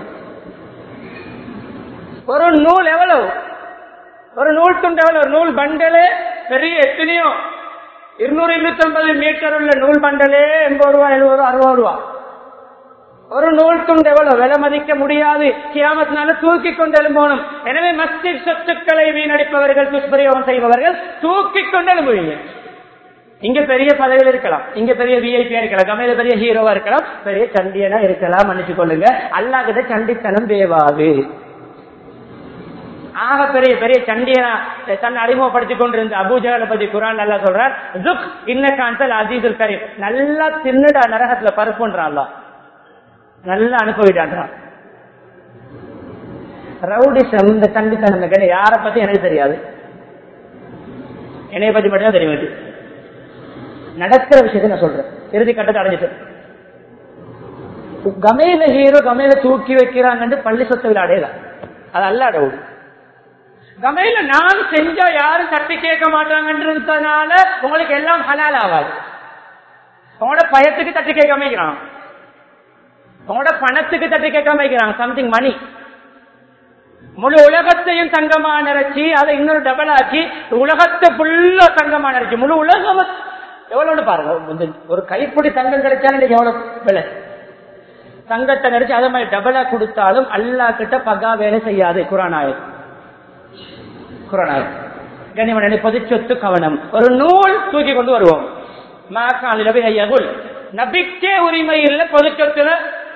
ஒரு நூல் எவ்வளவு ஒரு நூல் துண்டு எவ்வளவு ஒரு நூல் பண்டலே பெரிய எத்தனையோ இருநூறு இருநூத்தி ஐம்பது மீட்டர் உள்ள நூல் பண்டலே எண்பது ரூபா எழுபது ரூபா அறுபது ரூபா ஒரு நூல் துண்டு எவ்வளவு விலை மதிக்க முடியாது கியாமத்தினால தூக்கி கொண்டு எழும்போனும் எனவே மஸ்ஜித் சொத்துக்களை வீணடிப்பவர்கள் துஷ்பிரயோகம் செய்பவர்கள் தூக்கி கொண்டு எழும்புவீங்க இங்க பெரிய பதவியில் இருக்கலாம் இங்க பெரிய விஐபியா இருக்கலாம் கமையில பெரிய ஹீரோவா இருக்கலாம் பெரிய சண்டியனா இருக்கலாம் மன்னிச்சு கொள்ளுங்க அல்லாஹ்கிட்ட சண்டித்தனம் தேவாது ஆக பெரிய பெரிய சண்டியனா தன்னை அறிமுகப்படுத்திக் கொண்டிருந்த அபூஜால பத்தி குரான் நல்லா சொல்றார் ஜுக் இன்ன காந்தல் அசீதுல் கரீம் நல்லா தின்னுடா நரகத்துல பருப்புன்றான் அல்லாஹ் நல்லா அனுபவிட்டான்றான் ரவுடிசம் இந்த தண்டித்தனம் இந்த யாரை பத்தி எனக்கு தெரியாது என்னைய பத்தி மட்டும் தான் தெரியும் எனக்கு. நடக்கிற விஷயத்தை நான் சொல்றேன் இறுதி கட்டத்தை அடைஞ்சிட்டு கமையில ஹீரோ கமையில தூக்கி வைக்கிறாங்கன்னு பள்ளி சொத்த விளையாடேதான் அது அல்லாட விடு கமையில நான் செஞ்சா யாரும் தட்டி கேட்க மாட்டாங்கன்றதுனால உங்களுக்கு எல்லாம் ஹலால் ஆகாது உங்களோட பயத்துக்கு தட்டி கேட்காம வைக்கிறான் உங்களோட பணத்துக்கு தட்டி கேட்காம வைக்கிறாங்க சம்திங் மணி முழு உலகத்தையும் தங்கமா நிறச்சி அதை இன்னொரு டபுள் ஆக்கி உலகத்தை ஃபுல்லா தங்கமா நிறச்சி முழு உலகம் எவ்வளவு பாருங்க இந்த ஒரு கைப்பிடி தங்கம் கிடைச்சாலும் இன்னைக்கு எவ்வளவு விலை தங்கத்தை நினைச்சு அதே மாதிரி டபுளா கொடுத்தாலும் அல்லா கிட்ட பகா வேலை செய்யாது குரானாயர் குரானாயர் கனிமணி பொதுச்சொத்து கவனம் ஒரு நூல் தூக்கி கொண்டு வருவோம் மாக்காலில் நபிக்கே உரிமை இல்லை பொதுச்சொத்துல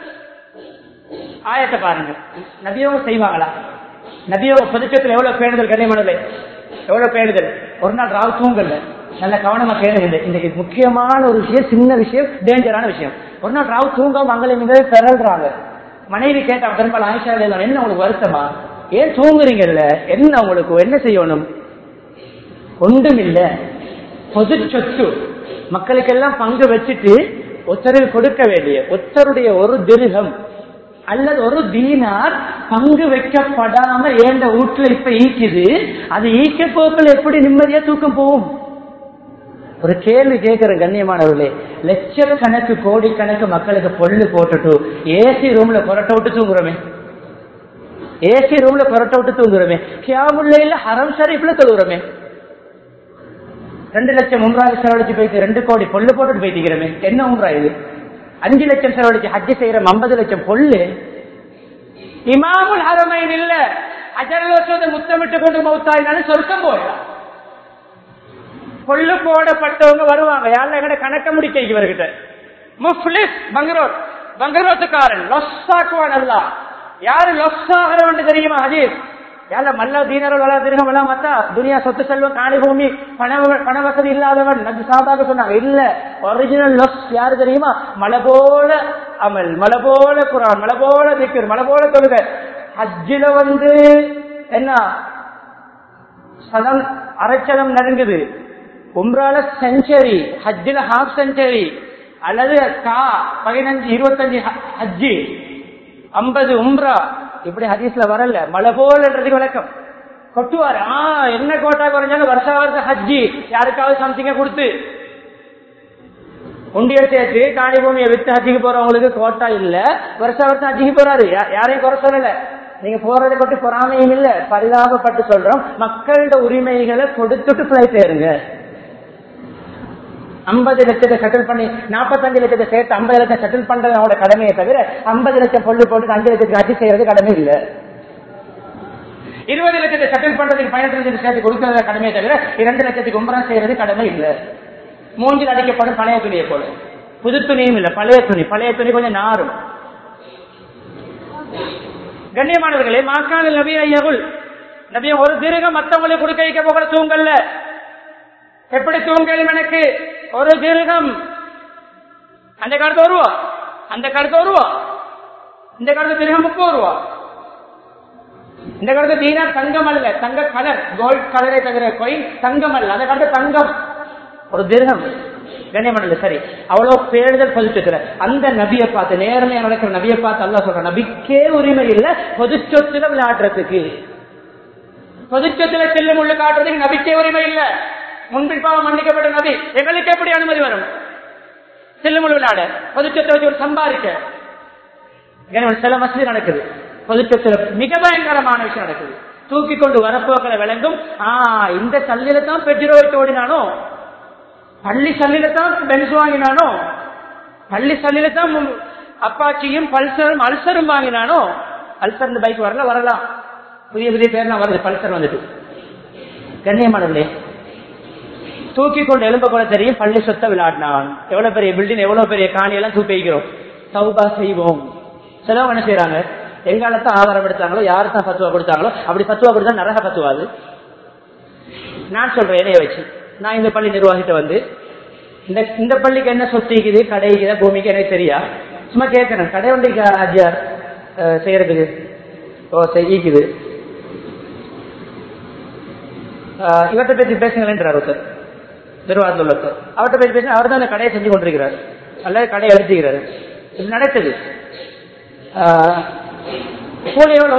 ஆயத்தை பாருங்க நபியவங்க செய்வாங்களா நபியவங்க பொதுச்சத்துல எவ்வளவு பேணுதல் கனிமணலை எவ்வளவு பேணுதல் ஒரு நாள் ராவ் தூங்கல நல்ல கவனமா கேளுங்க இந்த இது முக்கியமான ஒரு விஷயம் சின்ன விஷயம் டேஞ்சரான விஷயம் ஒரு நாள் ராவ் தூங்காம அங்கே நீங்க பிறல்றாங்க மனைவி கேட்டாங்க பெரும்பாலும் ஆயிஷா இல்ல என்ன உங்களுக்கு வருத்தமா ஏன் தூங்குறீங்கல்ல என்ன உங்களுக்கு என்ன செய்யணும் ஒன்றும் இல்ல பொது சொத்து மக்களுக்கெல்லாம் பங்கு வச்சுட்டு ஒத்தரில் கொடுக்க வேண்டிய ஒத்தருடைய ஒரு திருகம் அல்லது ஒரு தீனார் பங்கு வைக்கப்படாம ஏண்ட வீட்டுல இப்ப ஈக்குது அது ஈக்க போக்கள் எப்படி நிம்மதியா தூக்கம் போகும் ஒரு கேள்வி கேட்கிற கண்ணியமானவர்களே லட்சக்கணக்கு கோடிக்கணக்கு மக்களுக்கு பொல்லு போட்டுட்டு ஏசி ரூம்ல புரட்ட விட்டு தூங்குறோமே ஏசி ரூம்ல புரட்ட விட்டு தூங்குறோமே கியாமுல்லையில ஹரம் ஷரீஃப்ல தூங்குறோமே ரெண்டு லட்சம் உம்ராவை செலவழிச்சு போயிட்டு ரெண்டு கோடி பொல்லு போட்டுட்டு போயிட்டுக்கிறோமே என்ன உம்ரா இது அஞ்சு லட்சம் செலவழிச்சு ஹஜ்ஜு செய்யற ஐம்பது லட்சம் பொல்லு இமாமுல் ஹரமைன் இல்ல அஜரலோசத்தை முத்தமிட்டு கொண்டு மௌத்தாயினாலும் சொர்க்கம் போயிடலாம் கொள்ளு போடப்பட்டவங்க வருவாங்க யாரும் எங்கட கணக்க முடிக்க இவர்கிட்ட முஃப்லிஸ் பங்கரோட் பங்கரோத்துக்காரன் லொஸ்ஸாக்குவான் அல்ல யாரு லொஸ் ஆகிறவன் தெரியுமா ஹதீஸ் யார மல்ல தீனர்கள் வள திருகம் எல்லாம் மத்தா துனியா சொத்து செல்வம் காணி பூமி பண பண வசதி இல்லாதவன் நபி சாதாக சொன்னாங்க இல்ல ஒரிஜினல் லொஸ் யாரு தெரியுமா மலை போல அமல் மலை போல குரான் மலை போல திக்கர் மலை போல தொழுக ஹஜ்ஜில வந்து என்ன சதம் அரைச்சதம் நெருங்குது உம்ரால செஞ்சுரி ஹஜ்ஜில ஹாஃப் செஞ்சுரி அல்லது கா பதினஞ்சு இருபத்தஞ்சு ஹஜ்ஜி ஐம்பது உம்ரா இப்படி ஹதீஸ்ல வரல மழை போலன்றதுக்கு விளக்கம் கொட்டுவார் ஆ என்ன கோட்டா குறைஞ்சாலும் வருஷா வருஷம் ஹஜ்ஜி யாருக்காவது சம்திங்க கொடுத்து உண்டியல் சேர்த்து காணி பூமியை வித்து ஹஜ்ஜிக்கு போறவங்களுக்கு கோட்டா இல்ல வருஷா வருஷம் ஹஜ்ஜிக்கு போறாரு யாரையும் குறை சொல்லல நீங்க போறதை பற்றி பொறாமையும் இல்ல பரிதாபப்பட்டு சொல்றோம் மக்களோட உரிமைகளை கொடுத்துட்டு பிளைட் ஏறுங்க ஐம்பது லட்சத்தை செட்டில் பண்ணி நாற்பத்தஞ்சு லட்சத்தை சேர்த்து ஐம்பது லட்சம் செட்டில் பண்றது அவங்களோட கடமையை தவிர ஐம்பது லட்சம் பொல்லு போட்டு அஞ்சு லட்சத்துக்கு அச்சு செய்யறது கடமை இல்ல இருபது லட்சத்தை செட்டில் பண்றதுக்கு பதினெட்டு லட்சத்தை சேர்த்து கொடுக்கறது கடமையை தவிர இரண்டு லட்சத்துக்கு உம்பரம் செய்யறது கடமை இல்ல மூஞ்சில் அடிக்கப்படும் பழைய துணியை போல புது துணியும் இல்ல பழைய துணி பழைய துணி கொஞ்சம் நாரும் கண்ணியமானவர்களே மாக்கான நபிய ஐயகுல் நபிய ஒரு திருகம் மத்தவங்களுக்கு கொடுக்க வைக்க போகிற தூங்கல்ல எப்படி தூங்கலும் எனக்கு ஒரு திருகம் அந்த காலத்து வருவா அந்த காலத்து வருவா இந்த காலத்து திருகம் முப்பது ரூபா இந்த காலத்து தீனா தங்கம் அல்ல தங்க கலர் கோல்ட் கலரை தவிர கோயில் தங்கம் அல்ல அந்த காலத்து தங்கம் ஒரு திருகம் கண்ணியமண்டல சரி அவ்வளவு பேடுதல் பொதுச்சத்துல அந்த நபியை பார்த்து நேர்மையா நடக்கிற நபியை பார்த்து அல்லா சொல்ற நபிக்கே உரிமை இல்ல பொது சொத்துல விளையாடுறதுக்கு பொது சொத்துல செல்லும் உள்ள காட்டுறதுக்கு நபிக்கே உரிமை இல்ல முன்பின் பாவம் மன்னிக்கப்பட்ட நபி எங்களுக்கு எப்படி அனுமதி வரும் செல்லுமுள் விளையாட பொதுச்சத்தை வச்சு ஒரு சம்பாதிக்க சில மசதி நடக்குது பொதுச்சத்துல மிக பயங்கரமான விஷயம் நடக்குது தூக்கி கொண்டு வரப்போக்களை விளங்கும் ஆஹ் இந்த சல்லில தான் பெட்ரோ வைத்து ஓடினானோ பள்ளி சல்லில தான் பென்ஸ் வாங்கினானோ பள்ளி சல்லில தான் அப்பாச்சியும் பல்சரும் அல்சரும் வாங்கினானோ அல்சர் பைக் வரல வரலாம் புதிய புதிய பேர்லாம் வருது பல்சர் வந்துட்டு கண்ணியமானவர்களே தூக்கி கொண்டு எலும்ப கூட தெரியும் பள்ளி சொத்த விளையாடினான் எவ்வளவு பெரிய பில்டிங் எவ்வளவு பெரிய காணியெல்லாம் தூக்கி வைக்கிறோம் சௌபா செய்வோம் சிலவங்க என்ன செய்யறாங்க எங்காலத்தை ஆதாரம் எடுத்தாங்களோ யாரு தான் பத்துவா கொடுத்தாங்களோ அப்படி பத்துவா கொடுத்தா நரக பத்துவாது நான் சொல்றேன் என்னைய வச்சு நான் இந்த பள்ளி நிர்வாகிட்ட வந்து இந்த இந்த பள்ளிக்கு என்ன சொத்திக்குது கடைக்குதா பூமிக்கு எனக்கு தெரியா சும்மா கேட்கணும் கடை வண்டிக்கு ஆஜியார் செய்யறதுக்கு ஓ செய்யுது இவர்கிட்ட பேசி பேசுங்களேன்றார் ஒருத்தர் நிர்வாகத்தில் ஒருத்தர் அவர்கிட்ட பேசி பேசி அவர் தான் அந்த கடையை செஞ்சு கொண்டிருக்கிறார் அல்லது கடையை அடிச்சுக்கிறாரு இது நடக்குது ஆஹ், கூலி எவ்வளோ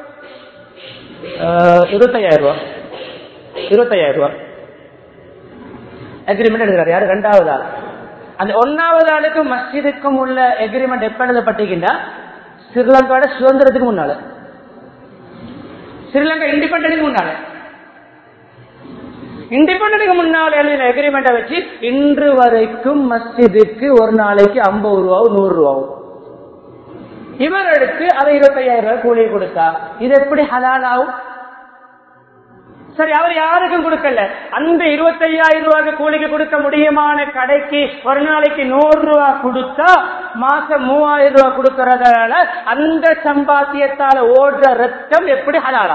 ஆஹ், இருபத்தையாயிரம் ரூபா இருபத்தையாயிரம் ரூபா அக்ரிமெண்ட் எடுக்கிறார் யாரு ரெண்டாவது ஆள் அந்த ஒன்னாவது ஆளுக்கும் மஸ்ஜிதுக்கும் உள்ள அக்ரிமெண்ட் எப்ப எழுதப்பட்டிருக்கின்றா ஸ்ரீலங்காவோட சுதந்திரத்துக்கு முன்னால ஸ்ரீலங்கா இண்டிபெண்டனுக்கு முன்னால இண்டிபெண்டனுக்கு முன்னால் எழுதின அக்ரிமெண்ட்டை வச்சு இன்று வரைக்கும் மஸ்ஜிதுக்கு ஒரு நாளைக்கு ஐம்பது ரூபாவும் நூறு ரூபாவும் இவர் எடுத்து அதை இருபத்தையாயிரம் ரூபாய் கூலி கொடுத்தா இது எப்படி ஹலால் ஆகும் சரி அவர் யாருக்கும் கொடுக்கல அந்த இருபத்தையாயிரம் ரூபாய்க்கு கூலிக்கு கொடுக்க முடியுமான கடைக்கு ஒரு நாளைக்கு நூறு ரூபாய் கொடுத்தா மாசம் மூவாயிரம் ரூபாய் கொடுக்கறதால அந்த சம்பாத்தியத்தால ஓடுற ரத்தம் எப்படி ஹலாலா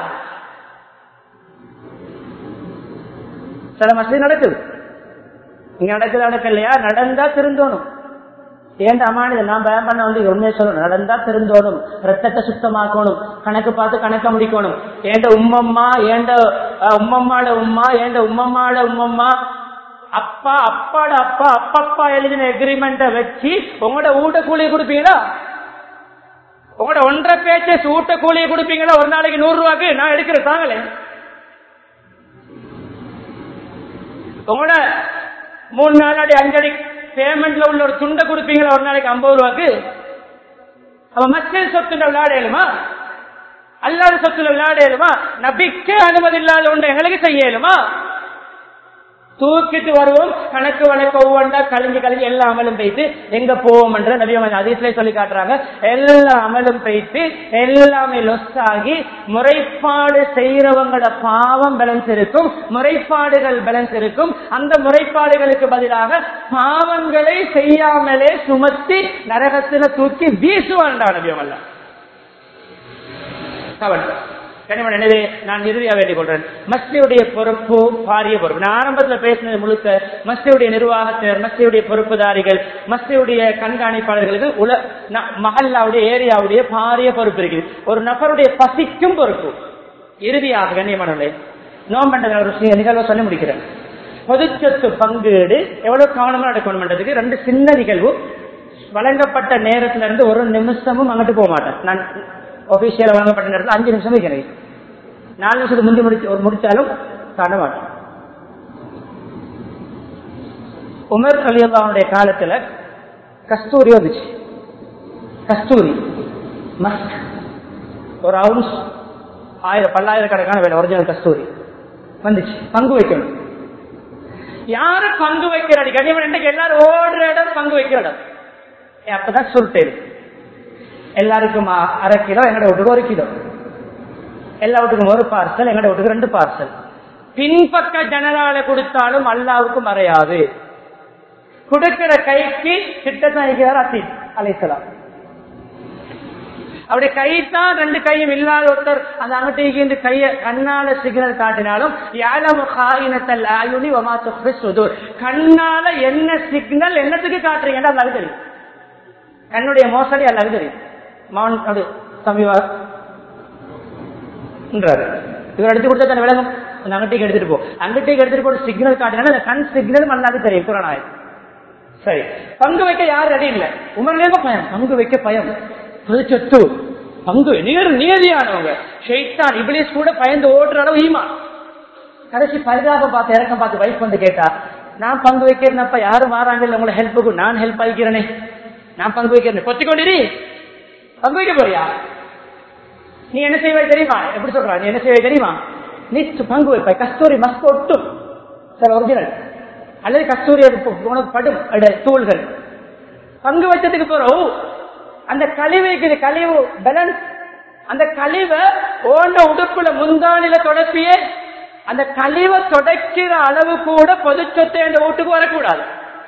சில மசதி நடக்குது இங்க நடக்குது நடக்கலையா நடந்தா திருந்தோணும் ஏன் அம்மானு நான் பயம் பண்ண வந்து உண்மையை சொல்லணும் நடந்தா திருந்தோணும் ரத்தத்தை சுத்தமாக்கணும் கணக்கு பார்த்து கணக்க முடிக்கணும் ஏண்ட உம்மம்மா ஏண்ட அஹ், உம்மம்மாட உம்மா ஏண்ட உம்மம்மாட உம்மம்மா அப்பா அப்பாட அப்பா அப்பப்பா எழுதின எக்ரிமெண்ட்டை வச்சு உங்களோட ஊட்ட கூலியை கொடுப்பீங்களா உங்களோட ஒன்றரை பேச்சை ஊட்ட கூலியை கொடுப்பீங்களா ஒரு நாளைக்கு நூறு ரூபாய்க்கு நான் எடுக்கிறேன் தாங்களே உங்களோட மூணு நாளாடி அஞ்சடி பேமெண்ட்ல உள்ள ஒரு துண்டை கொடுப்பீங்களா ஒரு நாளைக்கு ஐம்பது ரூபாய்க்கு அப்ப மக்கள் சொத்துல விளையாடலுமா அல்லாத சொத்துல விளையாடலுமா நபிக்கே அனுமதி இல்லாத ஒன்று எங்களுக்கு செய்யலுமா தூக்கிட்டு வருவோம் கணக்கு வழக்கு ஒவ்வொன்றா கழிஞ்சு கழிஞ்சு எல்லா அமலும் போயிட்டு எங்க போவோம் என்ற நபி அதிசலே சொல்லி காட்டுறாங்க எல்லா அமலும் போயிட்டு எல்லாமே லொஸ் ஆகி முறைப்பாடு செய்யறவங்களோட பாவம் பேலன்ஸ் இருக்கும் முறைப்பாடுகள் பேலன்ஸ் இருக்கும் அந்த முறைப்பாடுகளுக்கு பதிலாக பாவங்களை செய்யாமலே சுமத்தி நரகத்துல தூக்கி வீசுவான்டா நபி அவங்க கவனம் கனிமன் எனவே நான் இறுதியா வேண்டிக் கொள்றேன் மஸ்தியுடைய பொறுப்பு பாரிய பொறுப்பு நான் ஆரம்பத்தில் பேசினது முழுக்க மஸ்தியுடைய நிர்வாகத்தினர் மஸ்தியுடைய பொறுப்புதாரிகள் மஸ்தியுடைய கண்காணிப்பாளர்களுக்கு உல ந- மஹல்லாவுடைய ஏரியாவுடைய பாரிய பொறுப்பு இருக்குது ஒரு நபருடைய பசிக்கும் பொறுப்பு இறுதியாக கண்ணியமானவர்களே நோம்பண்ட ஒரு சி- நிகழ்வை சொல்லி முடிக்கிறேன் பொதுச்சொத்து பங்கீடு எவ்வளவு கவனமா நடக்கணும்ன்றதுக்கு ரெண்டு சின்ன நிகழ்வு வழங்கப்பட்ட நேரத்துல இருந்து ஒரு நிமிஷமும் அங்கிட்டு போக மாட்டேன் நான் ஒபிஷியல் வழங்கப்பட்ட நேரத்தில் அஞ்சு நிமிஷம் வைக்கிறேன் நாலு நிமிஷத்துக்கு முந்தி முடிச்சு ஒரு முடிச்சாலும் காண மாட்டேன் உமர் அலியல்லாவுடைய காலத்துல கஸ்தூரி வந்துச்சு கஸ்தூரி மஸ்க் ஒரு அவுன்ஸ் ஆயிரம் பல்லாயிரக்கணக்கான வேலை ஒரிஜினல் கஸ்தூரி வந்துச்சு பங்கு வைக்கணும் யாரு பங்கு வைக்கிற இடம்? கனிமன் இன்றைக்கு எல்லாரும் ஓடுற இடம் பங்கு வைக்கிற இடம் ஏன் அப்பதான் சொல்லிட்டேன் எல்லாருக்கும் அ- அரை கிலோ எங்கட வீட்டுக்கு ஒரு கிலோ எல்லா வீட்டுக்கும் ஒரு பார்சல் எங்கட வீட்டுக்கு ரெண்டு பார்சல் பின்பக்க ஜனரால கொடுத்தாலும் அல்லாவுக்கு மறையாது கொடுக்கிற கைக்கு கிட்டத்தான் இருக்கிறார் அசீத் அலைசலாம் அப்படி கை தான் ரெண்டு கையும் இல்லாத ஒருத்தர் அந்த அங்கிட்டு இந்த கைய கண்ணால சிக்னல் காட்டினாலும் யாழமு காயினத்தல் ஆயுனி ஒமா துஃபி சுதூர் கண்ணால என்ன சிக்னல் என்னத்துக்கு காட்டுறீங்கன்னா அது அது தெரியும் கண்ணுடைய மோசடி அல்ல அது தெரியும் மௌன் அது சமீப இவர் எடுத்து கொடுத்தா தானே விளங்கும் அந்த அங்கிட்டிக்கு எடுத்துட்டு போ அங்கிட்டிக்கு எடுத்துட்டு போட்டு சிக்னல் காட்டினாலும் அந்த கண் சிக்னல் அல்லாது தெரியும் குரானாய் சரி பங்கு வைக்க யார் ரெடி இல்ல உமர்லேங்க பயம் பங்கு வைக்க பயம் அது சொத்து பங்கு நீர் நியதியானவங்க ஷெய்தான் இபிலிஸ் கூட பயந்து ஓடுற அளவு ஈமா கடைசி பரிதாபம் பார்த்து இறக்கம் பார்த்து வைஃப் வந்து கேட்டா நான் பங்கு வைக்கிறேனப்ப யாரும் வராங்கல்ல உங்களை ஹெல்ப்புக்கு நான் ஹெல்ப் ஆகிக்கிறேனே நான் பங்கு வைக்கிறேன் கொத்திக்கொண்டிரி பங்கு வைக்க போறியா நீ என்ன செய்வாய் தெரியுமா எப்படி சொல்றா நீ என்ன செய்வாய் தெரியுமா நீ பங்கு வைப்பாய் கஸ்தூரி மஸ்க் ஒட்டும் சில ஒரிஜினல் அல்லது கஸ்தூரி அது பு- உனக்கு படும் அட, தூள்கள் பங்கு வச்சதுக்கு பிறகு அந்த கழிவு இருக்குது கழிவு பேலன்ஸ் அந்த கழிவை ஓண்ட உடுப்புல முந்தானில தொடப்பியே அந்த கழிவை தொடக்கிற அளவு கூட பொது சொத்து என்ற வீட்டுக்கு வரக்கூடாது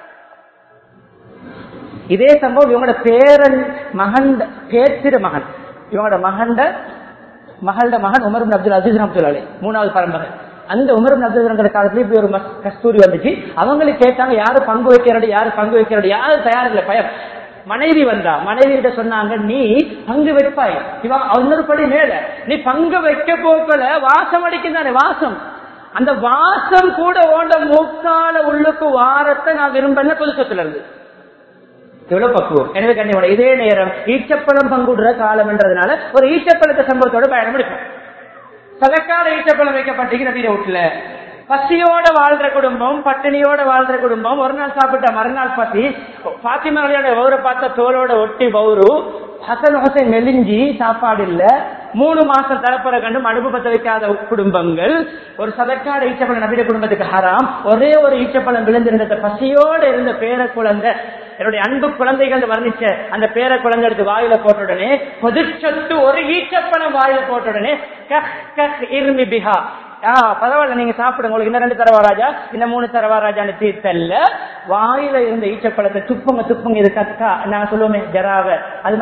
இதே சம்பவம் இவங்களோட பேரன் மகன் பேத்திர மகன் இவங்களோட மகன்ட மகளோட மகன் Umar bin Abdul Aziz Abdul Ali மூணாவது பரம்பரை அந்த உமர் பின் அப்துல் காலத்துல இப்படி ஒரு மஸ்- கஸ்தூரி வந்துச்சு அவங்களுக்கு கேட்டாங்க யாரு பங்கு வைக்கிறது யாரு பங்கு வைக்கிறது யாரு தயார் இல்லை பயம் மனைவி வந்தா மனைவி கிட்ட சொன்னாங்க நீ பங்கு வைப்பாய் இவன் இன்னொரு படி மேல நீ பங்கு வைக்க போக்கல வாசம் அடிக்கும் தானே வாசம் அந்த வாசம் கூட ஓண்ட மூக்கால உள்ளுக்கு வாரத்தை நான் விரும்பல பொது சொத்துல இருந்து எவ்வளவு பக்குவம் எனவே கண்ணியமான இதே நேரம் ஈச்சப்பழம் பங்குடுற காலம் என்றதுனால ஒரு ஈச்சப்பழத்தை சம்பவத்தோட பயணம் எடுக்கும் சதக்கால ஈச்சப்பழம் வைக்கப்பட்டீங்க நபீர வீட்டுல பசியோட வாழ்ற குடும்பம் பட்டினியோட வாழ்ற குடும்பம் ஒரு நாள் சாப்பிட்ட மறுநாள் பசி பாத்திமாவோட வௌரை பார்த்த தோலோட ஒட்டி வௌரு ஹசன் ஹசன் நெலிஞ்சி சாப்பாடு இல்ல மூணு மாசம் தரப்புற கண்டு மடுப்பு பத்த வைக்காத குடும்பங்கள் ஒரு சதக்காடு ஈச்சப்பழம் நபிட குடும்பத்துக்கு ஹராம் ஒரே ஒரு ஈச்சப்பழம் விழுந்திருந்த பசியோட இருந்த பேர குழந்தை என்னுடைய அன்பு குழந்தைகள் வர்ணிச்ச அந்த பேர குழந்தை எடுத்து வாயில போட்ட உடனே பொதுச்சொத்து ஒரு ஈச்சப்பழம் வாயில போட்ட உடனே கஹ் கஹ் இருமி பிஹா ஆஹ் பரவாயில்ல நீங்க சாப்பிடுங்க உங்களுக்கு இன்னும் ரெண்டு தரவா ராஜா இன்னும் மூணு தரவா ராஜான்னு தீர்த்தல்ல வாயில இருந்த ஈச்சப்பழத்தை துப்புங்க துப்புங்க இது கக்கா நான் சொல்லுவோமே ஜராவ அது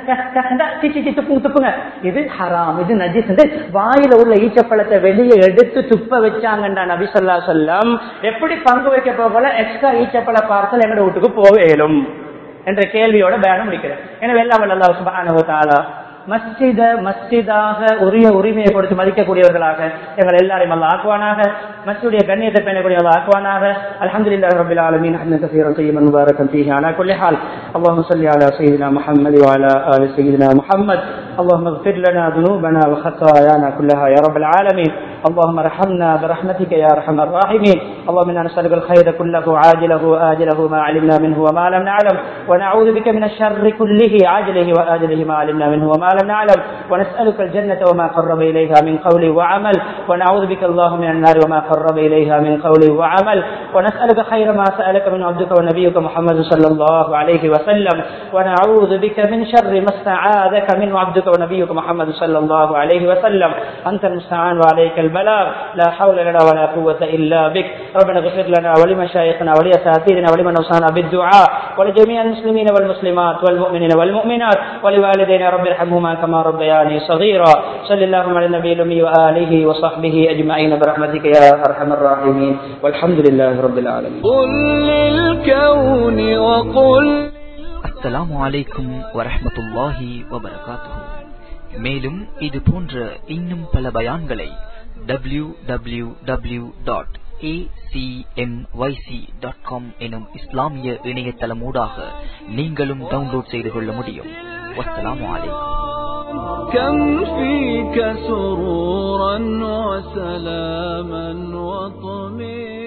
மாதிரி துப்புங்க துப்புங்க இது ஹராம் இது நஜிஸ் வாயில உள்ள ஈச்சப்பழத்தை வெளியே எடுத்து துப்ப வச்சாங்கண்டா நபி சொல்லா சொல்லம் எப்படி பங்கு வைக்க போகல எக்ஸ்ட்ரா ஈச்சப்பழ பார்சல் எங்க வீட்டுக்கு போவேலும் என்ற கேள்வியோட பேனம் முடிக்கிறேன் எனவே எல்லாம் வல்ல சுபானு தாலா மஸ்ஜித மஸ்ஜிதாக உரிய உரிமையை கொடுத்து மதிக்கக்கூடியவர்களாக எங்கள் எல்லாரையும் அல்ல ஆக்குவானாக மஸ்ஜிடைய கண்ணியத்தை பேணக்கூடியவர்கள் ஆக்குவானாக அல்ஹம்துலில்லாஹி ரப்பில் ஆலமீன் ஹம்தன் கஸீரன் طيبا مباركا فيه على كل حال اللهم صل على سيدنا محمد وعلى ال سيدنا محمد اللهم اغفر لنا ذنوبنا وخطايانا كلها يا رب العالمين اللهم ارحمنا برحمتك يا ارحم الراحمين اللهم انا نسالك الخير كله عاجله واجله ما علمنا منه وما لم نعلم ونعوذ بك من الشر كله عاجله واجله ما علمنا منه وما لم نعلم ونسالك الجنه وما قرب اليها من قول وعمل ونعوذ بك اللهم من النار وما قرب اليها من قول وعمل ونسالك خير ما سالك من عبدك ونبيك محمد صلى الله عليه وسلم ونعوذ بك من شر ما استعاذك منه عبدك ونبيك محمد صلى الله عليه وسلم انت المستعان وعليك البلاغ لا حول لنا ولا قوه الا بك ربنا اغفر لنا ولمشايخنا ولاساتذتنا ولمن اوصانا بالدعاء ولجميع المسلمين والمسلمات والمؤمنين والمؤمنات ولوالدينا رب ارحمهما كما ربياني صغيرا صلى اللهم على النبي الامي واله وصحبه اجمعين برحمتك يا ارحم الراحمين والحمد لله رب العالمين قل للكون وقل அஸ்ஸலாமு அலைக்கும் வரஹ்மத்துல்லாஹி வபரகாத்துஹு மேலும் இது போன்ற இன்னும் பல பயான்களை டபிள்யூ டபிள்யூ டபிள்யூ டாட் எனும் இஸ்லாமிய இணையதளமூடாக நீங்களும் டவுன்லோட் செய்து கொள்ள முடியும் வஸ்ஸலாமு அலைக்கும் كم فيك سرورا وسلاما وطمئنا